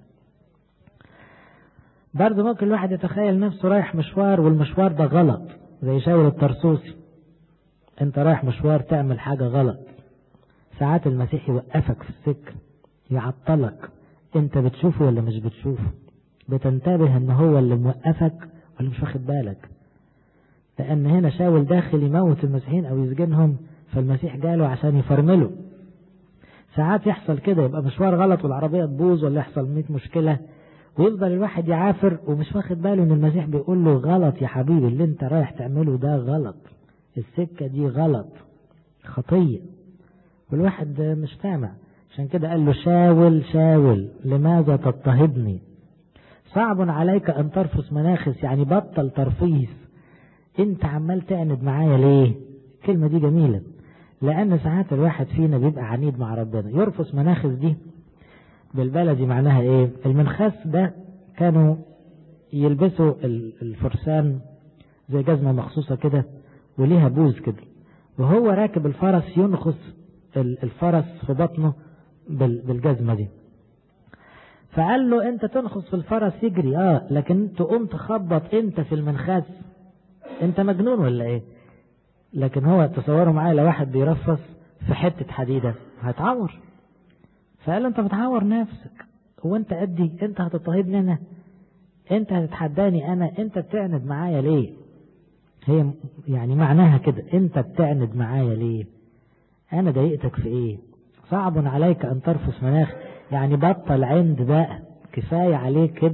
برضه ممكن الواحد يتخيل نفسه رايح مشوار والمشوار ده غلط زي شاول الطرسوسي انت رايح مشوار تعمل حاجة غلط ساعات المسيح يوقفك في السكة يعطلك انت بتشوفه ولا مش بتشوفه بتنتبه ان هو اللي موقفك ولا مش واخد بالك لان هنا شاول داخل يموت المسيحيين او يسجنهم فالمسيح جاله عشان يفرمله ساعات يحصل كده يبقى مشوار غلط والعربية تبوظ ولا يحصل 100 مشكلة ويفضل الواحد يعافر ومش واخد باله ان المسيح بيقول له غلط يا حبيبي اللي انت رايح تعمله ده غلط السكة دي غلط خطية والواحد مش سامع عشان كده قال له شاول شاول لماذا تضطهدني صعب عليك ان ترفس مناخس يعني بطل ترفيس انت عمال تعند معايا ليه الكلمة دي جميلة لأن ساعات الواحد فينا بيبقى عنيد مع ربنا يرفس مناخس دي بالبلدي معناها ايه المنخاس ده كانوا يلبسوا الفرسان زي جزمة مخصوصة كده وليها بوز كده وهو راكب الفرس ينخس الفرس في بطنه بالجزمة دي فقال له انت تنخس في الفرس يجري اه لكن تقوم تخبط انت في المنخاس انت مجنون ولا ايه لكن هو تصوروا معايا لو واحد بيرفص في حتة حديدة هيتعور فقال له انت بتعور نفسك هو انت قدي انت هتضطهدني انا انت هتتحداني انا انت بتعند معايا ليه هي يعني معناها كده انت بتعند معايا ليه انا ضايقتك في ايه صعب عليك ان ترفس مناخ يعني بطل عند بقى كفاية عليك كده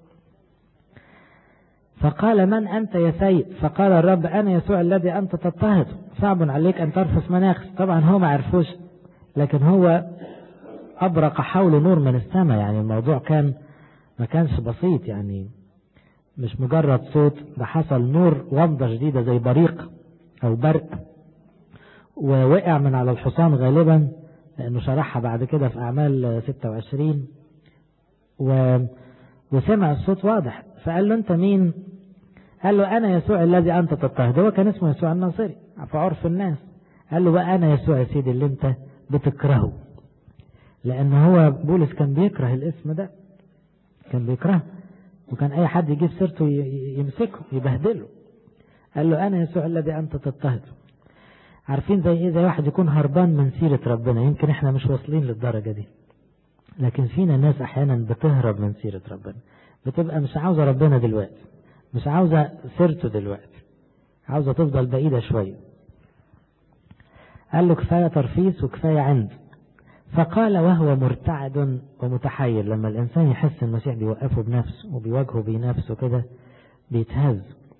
فقال من أنت يا سيد فقال الرب أنا يسوع الذي أنت تضطهد صعب عليك أن ترفس مناخ طبعا هو ما عرفوش لكن هو أبرق حول نور من السماء يعني الموضوع كان ما كانش بسيط يعني مش مجرد صوت ده حصل نور ومضة جديدة زي بريق أو برق ووقع من على الحصان غالبا لأنه شرحها بعد كده في أعمال 26 و... وسمع الصوت واضح فقال له أنت مين قال له أنا يسوع الذي أنت تضطهد هو كان اسمه يسوع الناصري في عرف الناس قال له بقى أنا يسوع يا سيدي اللي أنت بتكرهه لأن هو بولس كان بيكره الاسم ده كان بيكرهه وكان أي حد يجيب سيرته يمسكه يبهدله قال له أنا يسوع الذي أنت تضطهد عارفين زي ايه زي واحد يكون هربان من سيرة ربنا يمكن احنا مش واصلين للدرجة دي لكن فينا ناس احيانا بتهرب من سيرة ربنا بتبقى مش عاوزة ربنا دلوقتي مش عاوزة سيرته دلوقتي عاوزة تفضل بعيدة شوية قال له كفاية ترفيس وكفاية عند فقال وهو مرتعد ومتحير لما الإنسان يحس المسيح بيوقفه بنفسه وبيواجهه بنفسه كده بيتهز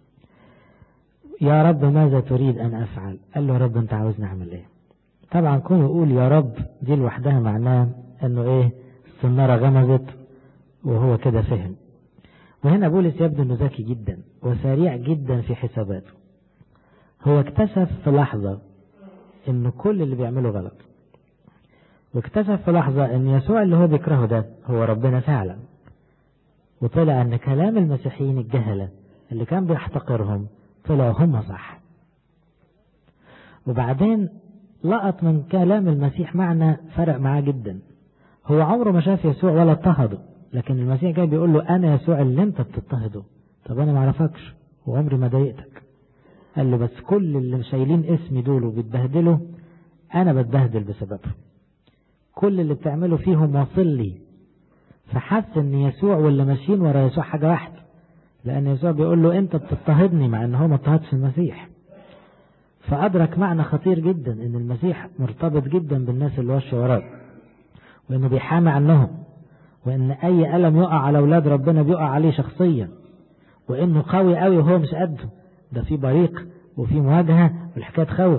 يا رب ماذا تريد أن أفعل قال له يا رب أنت عاوزني أعمل إيه طبعا كون يقول يا رب دي لوحدها معناه أنه إيه السنارة غمزت وهو كده فهم وهنا بولس يبدو أنه ذكي جدا وسريع جدا في حساباته هو اكتشف في لحظة أن كل اللي بيعمله غلط واكتشف في لحظة أن يسوع اللي هو بيكرهه ده هو ربنا فعلا وطلع أن كلام المسيحيين الجهلة اللي كان بيحتقرهم طلعوا هم صح وبعدين لقط من كلام المسيح معنى فرق معاه جدا هو عمره ما شاف يسوع ولا اضطهده لكن المسيح جاي بيقول له انا يسوع اللي انت بتضطهده طب انا ما اعرفكش وعمري ما ضايقتك قال له بس كل اللي شايلين اسمي دول وبيتبهدلوا انا بتبهدل بسببهم كل اللي بتعمله فيهم واصل لي فحس ان يسوع واللي ماشيين ورا يسوع حاجه واحده لأن يسوع بيقول له أنت بتضطهدني مع أن هو ما اضطهدش المسيح فأدرك معنى خطير جدا أن المسيح مرتبط جدا بالناس اللي وش وراه وأنه بيحامي عنهم وأن أي ألم يقع على أولاد ربنا بيقع عليه شخصيا وأنه قوي قوي وهو مش قده ده في بريق وفي مواجهة والحكاية تخوف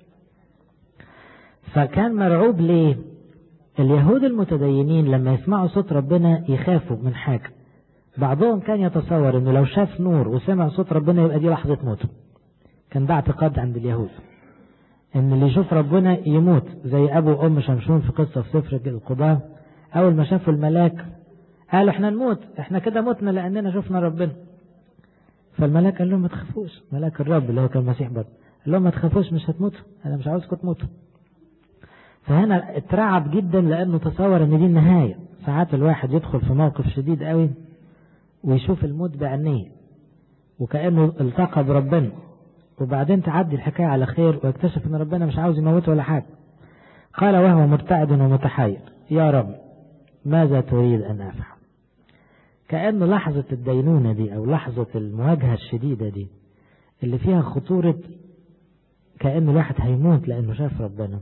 فكان مرعوب ليه اليهود المتدينين لما يسمعوا صوت ربنا يخافوا من حاجة بعضهم كان يتصور انه لو شاف نور وسمع صوت ربنا يبقى دي لحظة موته كان ده اعتقاد عند اليهود ان اللي يشوف ربنا يموت زي ابو وام شمشون في قصة في سفر القضاة اول ما شافوا الملاك قالوا احنا نموت احنا كده متنا لاننا شفنا ربنا فالملاك قال لهم ما تخافوش ملاك الرب اللي هو كان المسيح برضه قال لهم ما تخافوش مش هتموتوا انا مش عاوزكم تموتوا فهنا اترعب جدا لانه تصور ان دي النهاية ساعات الواحد يدخل في موقف شديد قوي ويشوف الموت بعينيه وكأنه التقى بربنا وبعدين تعدي الحكاية على خير ويكتشف ان ربنا مش عاوز يموته ولا حاجة قال وهو مرتعد ومتحير يا رب ماذا تريد ان افعل كأن لحظة الدينونة دي او لحظة المواجهة الشديدة دي اللي فيها خطورة كأن الواحد هيموت لانه شاف ربنا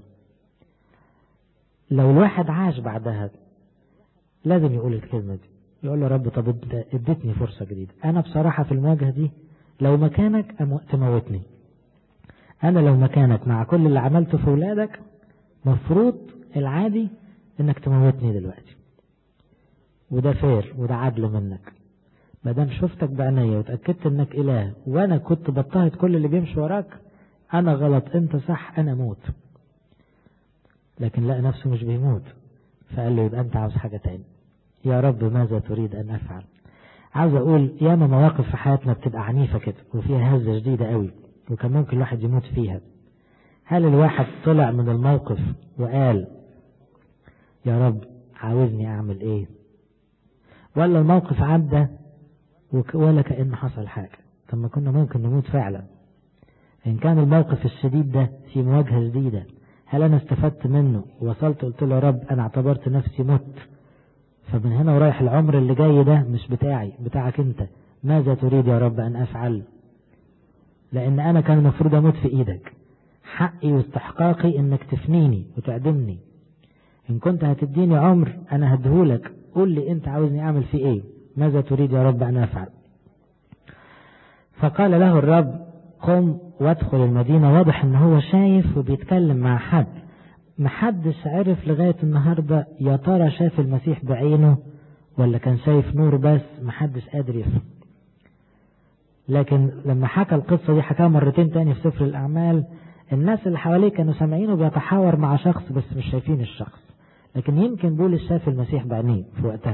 لو الواحد عاش بعدها لازم يقول الكلمة دي يقول له رب طب انت اديتني فرصة جديدة انا بصراحة في المواجهة دي لو مكانك تموتني انا لو مكانك مع كل اللي عملته في ولادك مفروض العادي انك تموتني دلوقتي وده فير وده عدل منك ما دام شفتك بعينيا وتاكدت انك اله وانا كنت بضطهد كل اللي بيمشي وراك انا غلط انت صح انا موت لكن لقى نفسه مش بيموت فقال له يبقى أنت عاوز حاجة تاني يا رب ماذا تريد أن أفعل عاوز أقول ياما مواقف في حياتنا بتبقى عنيفة كده وفيها هزة شديدة قوي وكان ممكن الواحد يموت فيها هل الواحد طلع من الموقف وقال يا رب عاوزني أعمل إيه ولا الموقف عدى ولا كأن حصل حاجة طب ما كنا ممكن نموت فعلا إن كان الموقف الشديد ده في مواجهة جديدة هل أنا استفدت منه ووصلت قلت له يا رب أنا اعتبرت نفسي مت فمن هنا ورايح العمر اللي جاي ده مش بتاعي بتاعك أنت ماذا تريد يا رب أن أفعل لأن أنا كان المفروض أموت في إيدك حقي واستحقاقي إنك تفنيني وتعدمني إن كنت هتديني عمر أنا هديهولك قول لي أنت عاوزني أعمل فيه إيه ماذا تريد يا رب أن أفعل فقال له الرب قم وادخل المدينة واضح ان هو شايف وبيتكلم مع حد محدش عرف لغاية النهاردة يا ترى شاف المسيح بعينه ولا كان شايف نور بس محدش قادر يفهم لكن لما حكى القصة دي حكاها مرتين تاني في سفر الأعمال الناس اللي حواليه كانوا سامعينه بيتحاور مع شخص بس مش شايفين الشخص لكن يمكن بولس شاف المسيح بعينيه في وقتها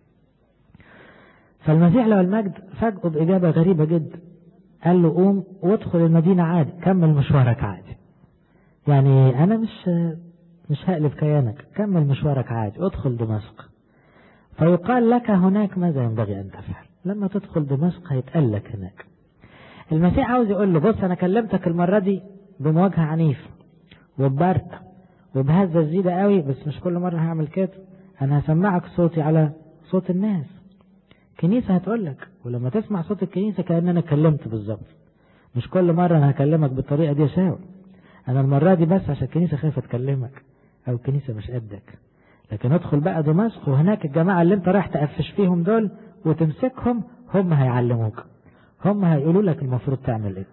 فالمسيح له المجد فاجئه بإجابة غريبة جدا قال له قوم وادخل المدينة عادي كمل مشوارك عادي يعني أنا مش مش هقلب كيانك كمل مشوارك عادي ادخل دمشق فيقال لك هناك ماذا ينبغي أن تفعل لما تدخل دمشق هيتقال لك هناك المسيح عاوز يقول له بص أنا كلمتك المرة دي بمواجهة عنيفة وببرق وبهزة شديدة قوي بس مش كل مرة هعمل كده أنا هسمعك صوتي على صوت الناس كنيسة هتقول لك ولما تسمع صوت الكنيسة كأن أنا اتكلمت بالظبط مش كل مرة أنا هكلمك بالطريقة دي شاور أنا المرة دي بس عشان الكنيسة خايفة تكلمك أو الكنيسة مش قدك لكن ادخل بقى دمشق وهناك الجماعة اللي أنت رايح تقفش فيهم دول وتمسكهم هم هيعلموك هم هيقولوا لك المفروض تعمل إيه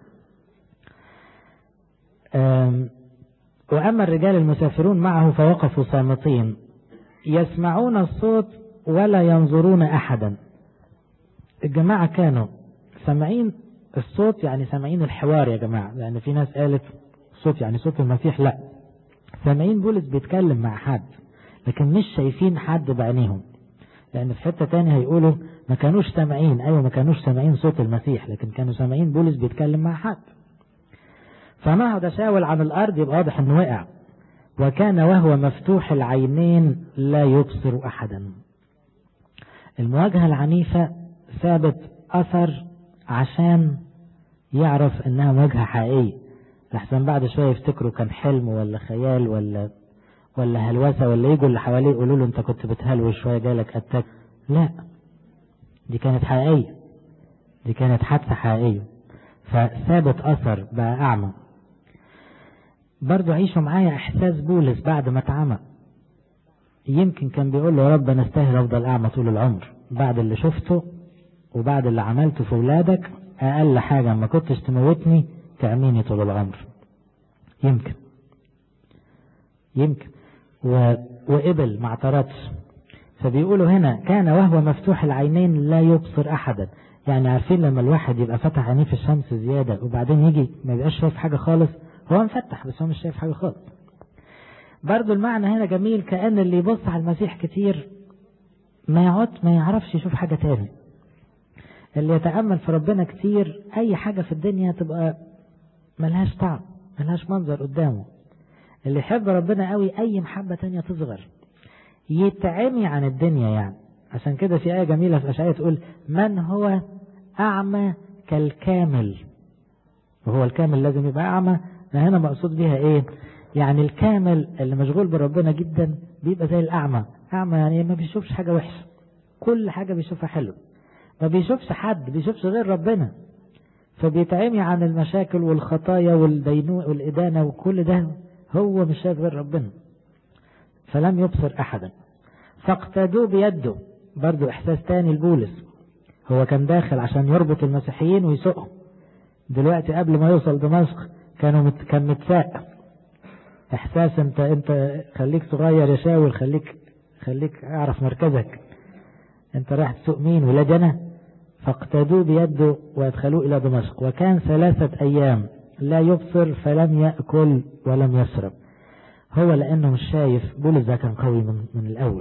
وأما الرجال المسافرون معه فوقفوا صامتين يسمعون الصوت ولا ينظرون أحدا الجماعة كانوا سامعين الصوت يعني سامعين الحوار يا جماعة لأن في ناس قالت صوت يعني صوت المسيح لا سامعين بولس بيتكلم مع حد لكن مش شايفين حد بعينيهم لأن في حتة تانية هيقولوا ما كانوش سامعين أيوة ما كانوش سامعين صوت المسيح لكن كانوا سامعين بولس بيتكلم مع حد فنهض شاول عن الأرض يبقى واضح إنه وقع وكان وهو مفتوح العينين لا يبصر أحدا المواجهة العنيفة ثابت أثر عشان يعرف إنها مواجهة حقيقية لحسن بعد شوية يفتكروا كان حلم ولا خيال ولا ولا هلوسة ولا يجوا اللي حواليه يقولوا له أنت كنت بتهلوس شوية جالك أتاك لا دي كانت حقيقية دي كانت حادثة حقيقية فثابت أثر بقى أعمى برضو عيشوا معايا إحساس بولس بعد ما اتعمى يمكن كان بيقول له يا رب أنا أستاهل أفضل أعمى طول العمر بعد اللي شفته وبعد اللي عملته في ولادك أقل حاجة ما كنتش تموتني تعميني طول العمر يمكن يمكن و... وقبل ما اعترضش فبيقولوا هنا كان وهو مفتوح العينين لا يبصر أحدا يعني عارفين لما الواحد يبقى فتح عينيه في الشمس زيادة وبعدين يجي ما يبقاش شايف حاجة خالص هو مفتح بس هو مش شايف حاجة خالص برضو المعنى هنا جميل كأن اللي يبص على المسيح كتير ما يقعد ما يعرفش يشوف حاجة تاني اللي يتأمل في ربنا كتير أي حاجة في الدنيا تبقى ملهاش طعم ملهاش منظر قدامه اللي يحب ربنا قوي أي محبة تانية تصغر يتعمي عن الدنيا يعني عشان كده في آية جميلة في أشعية تقول من هو أعمى كالكامل وهو الكامل لازم يبقى أعمى هنا مقصود بيها إيه يعني الكامل اللي مشغول بربنا جدا بيبقى زي الأعمى أعمى يعني ما بيشوفش حاجة وحشة كل حاجة بيشوفها حلو ما بيشوفش حد بيشوفش غير ربنا فبيتعمي عن المشاكل والخطايا والدينو والإدانة وكل ده هو مش شايف غير ربنا فلم يبصر أحدا فاقتدوا بيده برضو إحساس تاني لبولس هو كان داخل عشان يربط المسيحيين ويسوقهم دلوقتي قبل ما يوصل دمشق كانوا مت... كان متساق إحساس أنت أنت خليك صغير يا شاول خليك خليك أعرف مركزك أنت رايح تسوق مين ولاد أنا فاقتدوا بيده وادخلوه إلى دمشق وكان ثلاثة أيام لا يبصر فلم يأكل ولم يشرب هو لأنه مش شايف بولس ده كان قوي من, من الأول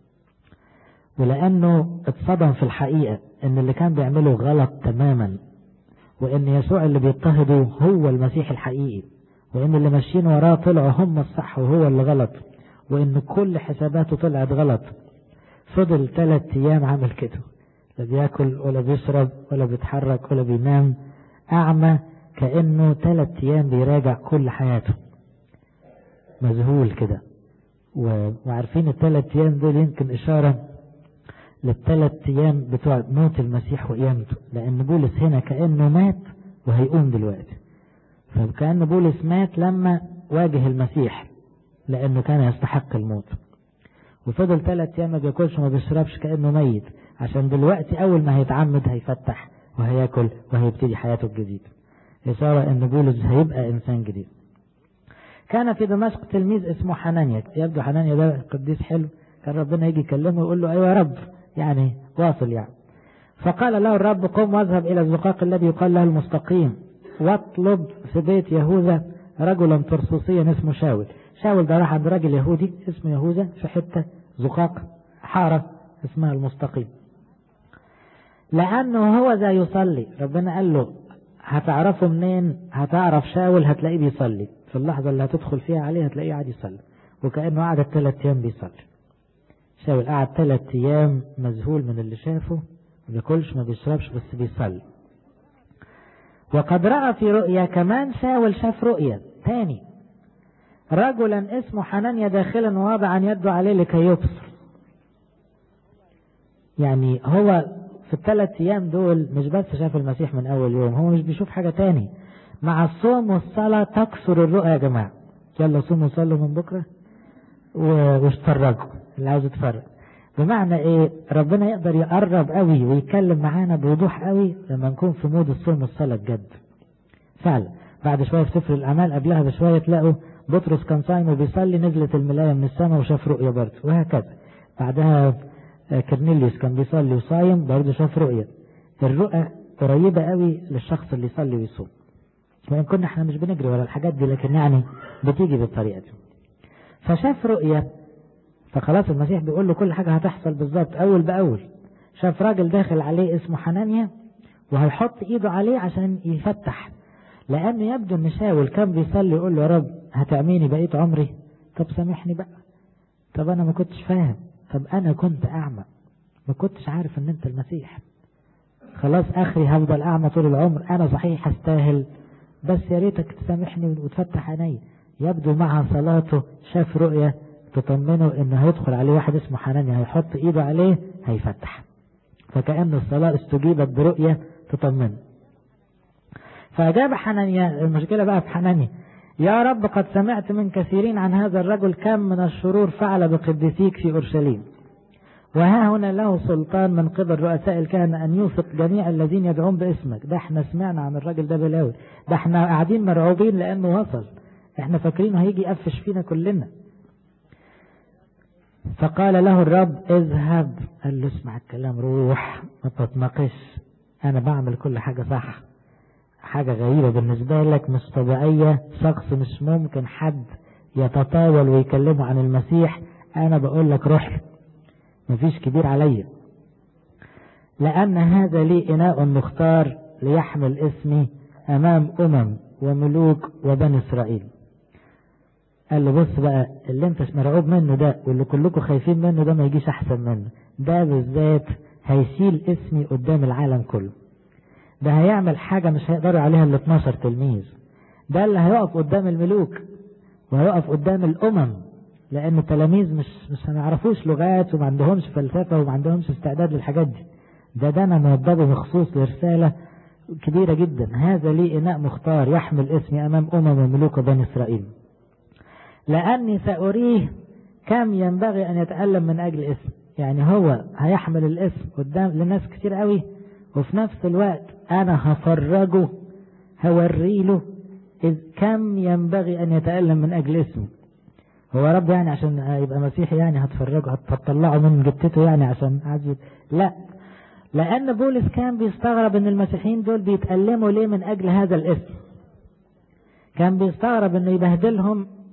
ولأنه اتصدم في الحقيقة إن اللي كان بيعمله غلط تماما وإن يسوع اللي بيضطهده هو المسيح الحقيقي وإن اللي ماشيين وراه طلعوا هم الصح وهو اللي غلط وإن كل حساباته طلعت غلط فضل ثلاث أيام عمل كده لا بياكل ولا بيشرب ولا بيتحرك ولا بينام أعمى كأنه ثلاث أيام بيراجع كل حياته مذهول كده وعارفين الثلاث أيام دول يمكن إشارة للثلاث أيام بتوع موت المسيح وقيامته لأن بولس هنا كأنه مات وهيقوم دلوقتي فكأن بولس مات لما واجه المسيح لأنه كان يستحق الموت وفضل ثلاث أيام ما بياكلش وما بيشربش كأنه ميت عشان دلوقتي أول ما هيتعمد هيفتح وهياكل وهيبتدي حياته الجديدة إشارة إن بولس هيبقى إنسان جديد كان في دمشق تلميذ اسمه حنانيا يبدو حنانيا ده قديس حلو كان ربنا يجي يكلمه ويقول له أيوة يا رب يعني واصل يعني فقال له الرب قم واذهب إلى الزقاق الذي يقال له المستقيم واطلب في بيت يهوذا رجلا ترسوسيا اسمه شاول شاول ده راح عند راجل يهودي اسمه يهوذا في حتة زقاق حارة اسمها المستقيم لأنه هو ذا يصلي ربنا قال له هتعرفه منين هتعرف شاول هتلاقيه بيصلي في اللحظة اللي هتدخل فيها عليه هتلاقيه قاعد يصلي وكأنه قعد ثلاث أيام بيصلي شاول قعد ثلاث أيام مذهول من اللي شافه ما بياكلش ما بيشربش بس بيصلي وقد رأى في رؤيا كمان شاول شاف رؤيا تاني رجلا اسمه حنانيا داخلا واضعا يده عليه لكي يبصر يعني هو في الثلاث ايام دول مش بس شاف المسيح من اول يوم هو مش بيشوف حاجة تاني مع الصوم والصلاة تكسر الرؤى يا جماعة يلا صوموا وصلوا من بكرة واشترجوا اللي عاوز يتفرج بمعنى ايه ربنا يقدر يقرب قوي ويتكلم معانا بوضوح قوي لما نكون في مود الصوم والصلاة بجد فعلا بعد شوية في سفر الأعمال قبلها بشوية تلاقوا بطرس كان صايم وبيصلي نزلت الملاية من السماء وشاف رؤية برضه وهكذا بعدها كرنيليوس كان بيصلي وصايم برضه شاف رؤية الرؤى قريبة قوي للشخص اللي يصلي ويصوم وإن كنا احنا مش بنجري ورا الحاجات دي لكن يعني بتيجي بالطريقة دي فشاف رؤية فخلاص المسيح بيقول له كل حاجة هتحصل بالظبط أول بأول شاف راجل داخل عليه اسمه حنانيا وهيحط ايده عليه عشان يفتح لأنه يبدو ان شاول كان بيصلي يقول له يا رب هتعميني بقيت عمري طب سامحني بقى طب أنا ما كنتش فاهم طب أنا كنت أعمى ما كنتش عارف ان انت المسيح خلاص اخري هفضل اعمى طول العمر انا صحيح هستاهل بس يا ريتك تسامحني وتفتح عيني يبدو مع صلاته شاف رؤية تطمنه ان هيدخل عليه واحد اسمه حنانيا هيحط ايده عليه هيفتح فكأن الصلاة استجيبت برؤية تطمنه فأجاب حنانيا المشكلة بقى في حنانيا يا رب قد سمعت من كثيرين عن هذا الرجل كم من الشرور فعل بقديسيك في أورشليم وها هنا له سلطان من قبل رؤساء الكهنة أن يوثق جميع الذين يدعون باسمك ده احنا سمعنا عن الراجل ده بلاوي ده احنا قاعدين مرعوبين لأنه وصل احنا فاكرينه هيجي يقفش فينا كلنا فقال له الرب اذهب قال له اسمع الكلام روح ما تتناقش انا بعمل كل حاجة صح حاجة غريبة بالنسبة لك مش طبيعية شخص مش ممكن حد يتطاول ويكلمه عن المسيح انا بقول لك روح مفيش كبير عليا لأن هذا لي إناء مختار ليحمل اسمي أمام أمم وملوك وبني إسرائيل قال له بص بقى اللي انت مرعوب منه ده واللي كلكم خايفين منه ده ما يجيش أحسن منه ده بالذات هيشيل اسمي قدام العالم كله ده هيعمل حاجة مش هيقدروا عليها ال 12 تلميذ ده اللي هيقف قدام الملوك وهيقف قدام الأمم لأن التلاميذ مش مش ما يعرفوش لغات وما عندهمش فلسفة وما عندهمش استعداد للحاجات دي ده ده أنا موضبه مخصوص لرسالة كبيرة جدا هذا لي إناء مختار يحمل اسمي أمام أمم وملوك بني إسرائيل لأني سأريه كم ينبغي أن يتألم من أجل اسم يعني هو هيحمل الاسم قدام لناس كتير قوي وفي نفس الوقت أنا هفرجه هوريله إذ كم ينبغي أن يتألم من أجل اسمه هو رب يعني عشان يبقى مسيحي يعني هتفرجه هتطلعه من جبتته يعني عشان عزيز لا لأن بولس كان بيستغرب أن المسيحيين دول بيتألموا ليه من أجل هذا الاسم كان بيستغرب أنه يبهدلهم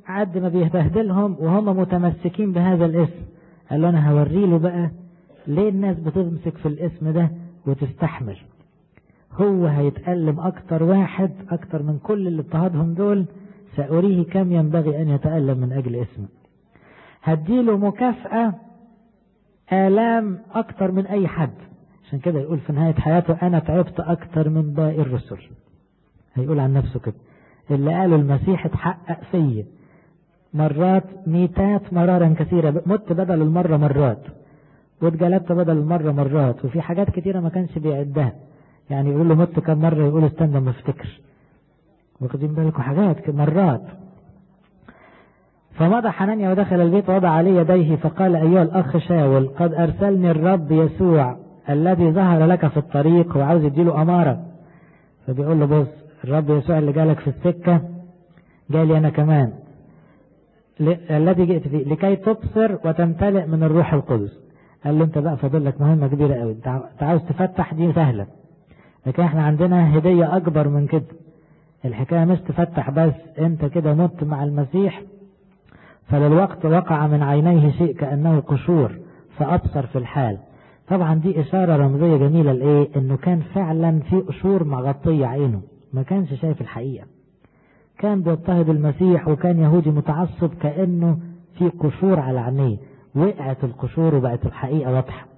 عد ما بيبهدلهم وهم متمسكين بهذا الاسم قال له انا هوري له بقى ليه الناس بتمسك في الاسم ده وتستحمل هو هيتألم اكتر واحد اكتر من كل اللي اضطهدهم دول سأريه كم ينبغي ان يتألم من اجل اسمه هديله مكافأة آلام اكتر من اي حد عشان كده يقول في نهاية حياته انا تعبت اكتر من باقي الرسل هيقول عن نفسه كده اللي قالوا المسيح اتحقق فيا مرات ميتات مرارا كثيرة مت بدل المرة مرات واتجلبت بدل المرة مرات وفي حاجات كتيرة ما كانش بيعدها يعني يقول له مت كم مرة يقول استنى ما افتكر واخدين بالكم حاجات مرات فمضى حنانيا ودخل البيت ووضع عليه يديه فقال أيها الأخ شاول قد أرسلني الرب يسوع الذي ظهر لك في الطريق وعاوز يديله أمارة فبيقول له بص الرب يسوع اللي جالك في السكة جالي أنا كمان الذي جئت فيه لكي تبصر وتمتلئ من الروح القدس قال له انت بقى فاضل لك مهمة كبيرة قوي انت عاوز تفتح دي سهلة لكن احنا عندنا هدية اكبر من كده الحكاية مش تفتح بس انت كده مت مع المسيح فللوقت وقع من عينيه شيء كأنه قشور فأبصر في الحال طبعا دي إشارة رمزية جميلة لإيه إنه كان فعلا في قشور مغطية عينه ما كانش شايف الحقيقة كان بيضطهد المسيح وكان يهودي متعصب كأنه في قشور على عينيه وقعت القشور وبقت الحقيقة واضحة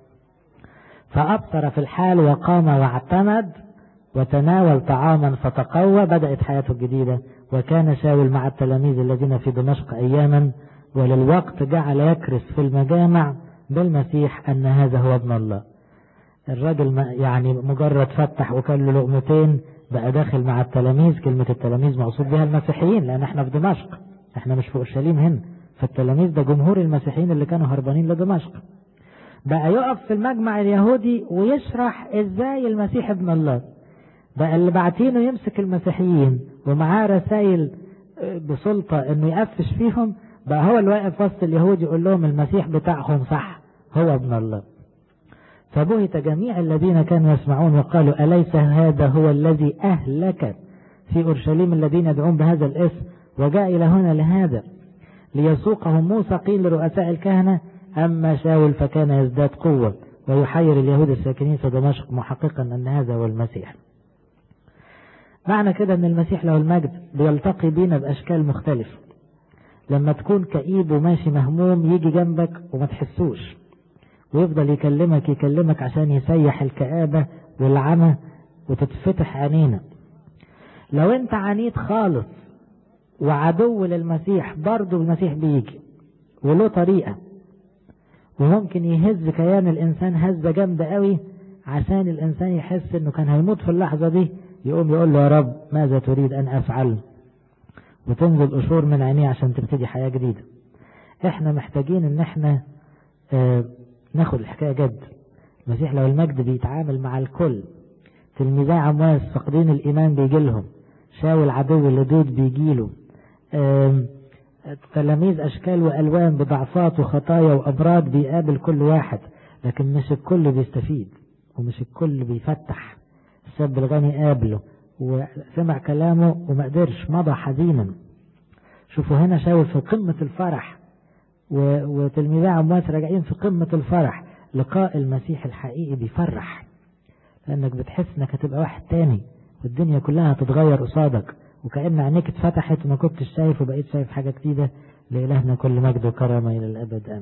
فأبصر في الحال وقام واعتمد وتناول طعاما فتقوى بدأت حياته الجديدة وكان شاول مع التلاميذ الذين في دمشق أياما وللوقت جعل يكرس في المجامع بالمسيح أن هذا هو ابن الله الراجل يعني مجرد فتح وكان له لقمتين بقى داخل مع التلاميذ كلمة التلاميذ مقصود بها المسيحيين لأن احنا في دمشق احنا مش في أورشليم هنا فالتلاميذ ده جمهور المسيحيين اللي كانوا هربانين لدمشق بقى يقف في المجمع اليهودي ويشرح ازاي المسيح ابن الله بقى اللي بعتينه يمسك المسيحيين ومعاه رسائل بسلطة انه يقفش فيهم بقى هو اللي واقف وسط اليهود يقول لهم المسيح بتاعهم صح هو ابن الله فبهت جميع الذين كانوا يسمعون وقالوا أليس هذا هو الذي أهلك في أورشليم الذين يدعون بهذا الاسم وجاء إلى هنا لهذا ليسوقهم موسى قيل لرؤساء الكهنة أما شاول فكان يزداد قوة ويحير اليهود الساكنين في دمشق محققا أن هذا هو المسيح معنى كده أن المسيح له المجد بيلتقي بينا بأشكال مختلفة لما تكون كئيب وماشي مهموم يجي جنبك وما تحسوش ويفضل يكلمك يكلمك عشان يسيح الكآبة والعمى وتتفتح عينينا لو انت عنيد خالص وعدو للمسيح برضه المسيح بيجي وله طريقة وممكن يهز كيان الإنسان هزة جامدة قوي عشان الإنسان يحس إنه كان هيموت في اللحظة دي يقوم يقول له يا رب ماذا تريد أن أفعل وتنزل قشور من عينيه عشان تبتدي حياة جديدة احنا محتاجين ان احنا اه ناخد الحكاية جد المسيح لو المجد بيتعامل مع الكل تلميذي عمواس فاقدين الإيمان بيجي لهم شاول عدو اللدود بيجيله اه تلاميذ أشكال وألوان بضعفات وخطايا وأمراض بيقابل كل واحد لكن مش الكل بيستفيد ومش الكل بيفتح الشاب الغني قابله وسمع كلامه وما قدرش مضى حزينا شوفوا هنا شاول في قمة الفرح وتلميذي عمواس راجعين في قمة الفرح لقاء المسيح الحقيقي بيفرح لأنك بتحس إنك هتبقى واحد تاني والدنيا كلها هتتغير قصادك وكأن عينيك اتفتحت وما كنتش شايف وبقيت شايف حاجة جديدة لإلهنا كل مجد وكرامة إلى الأبد آمين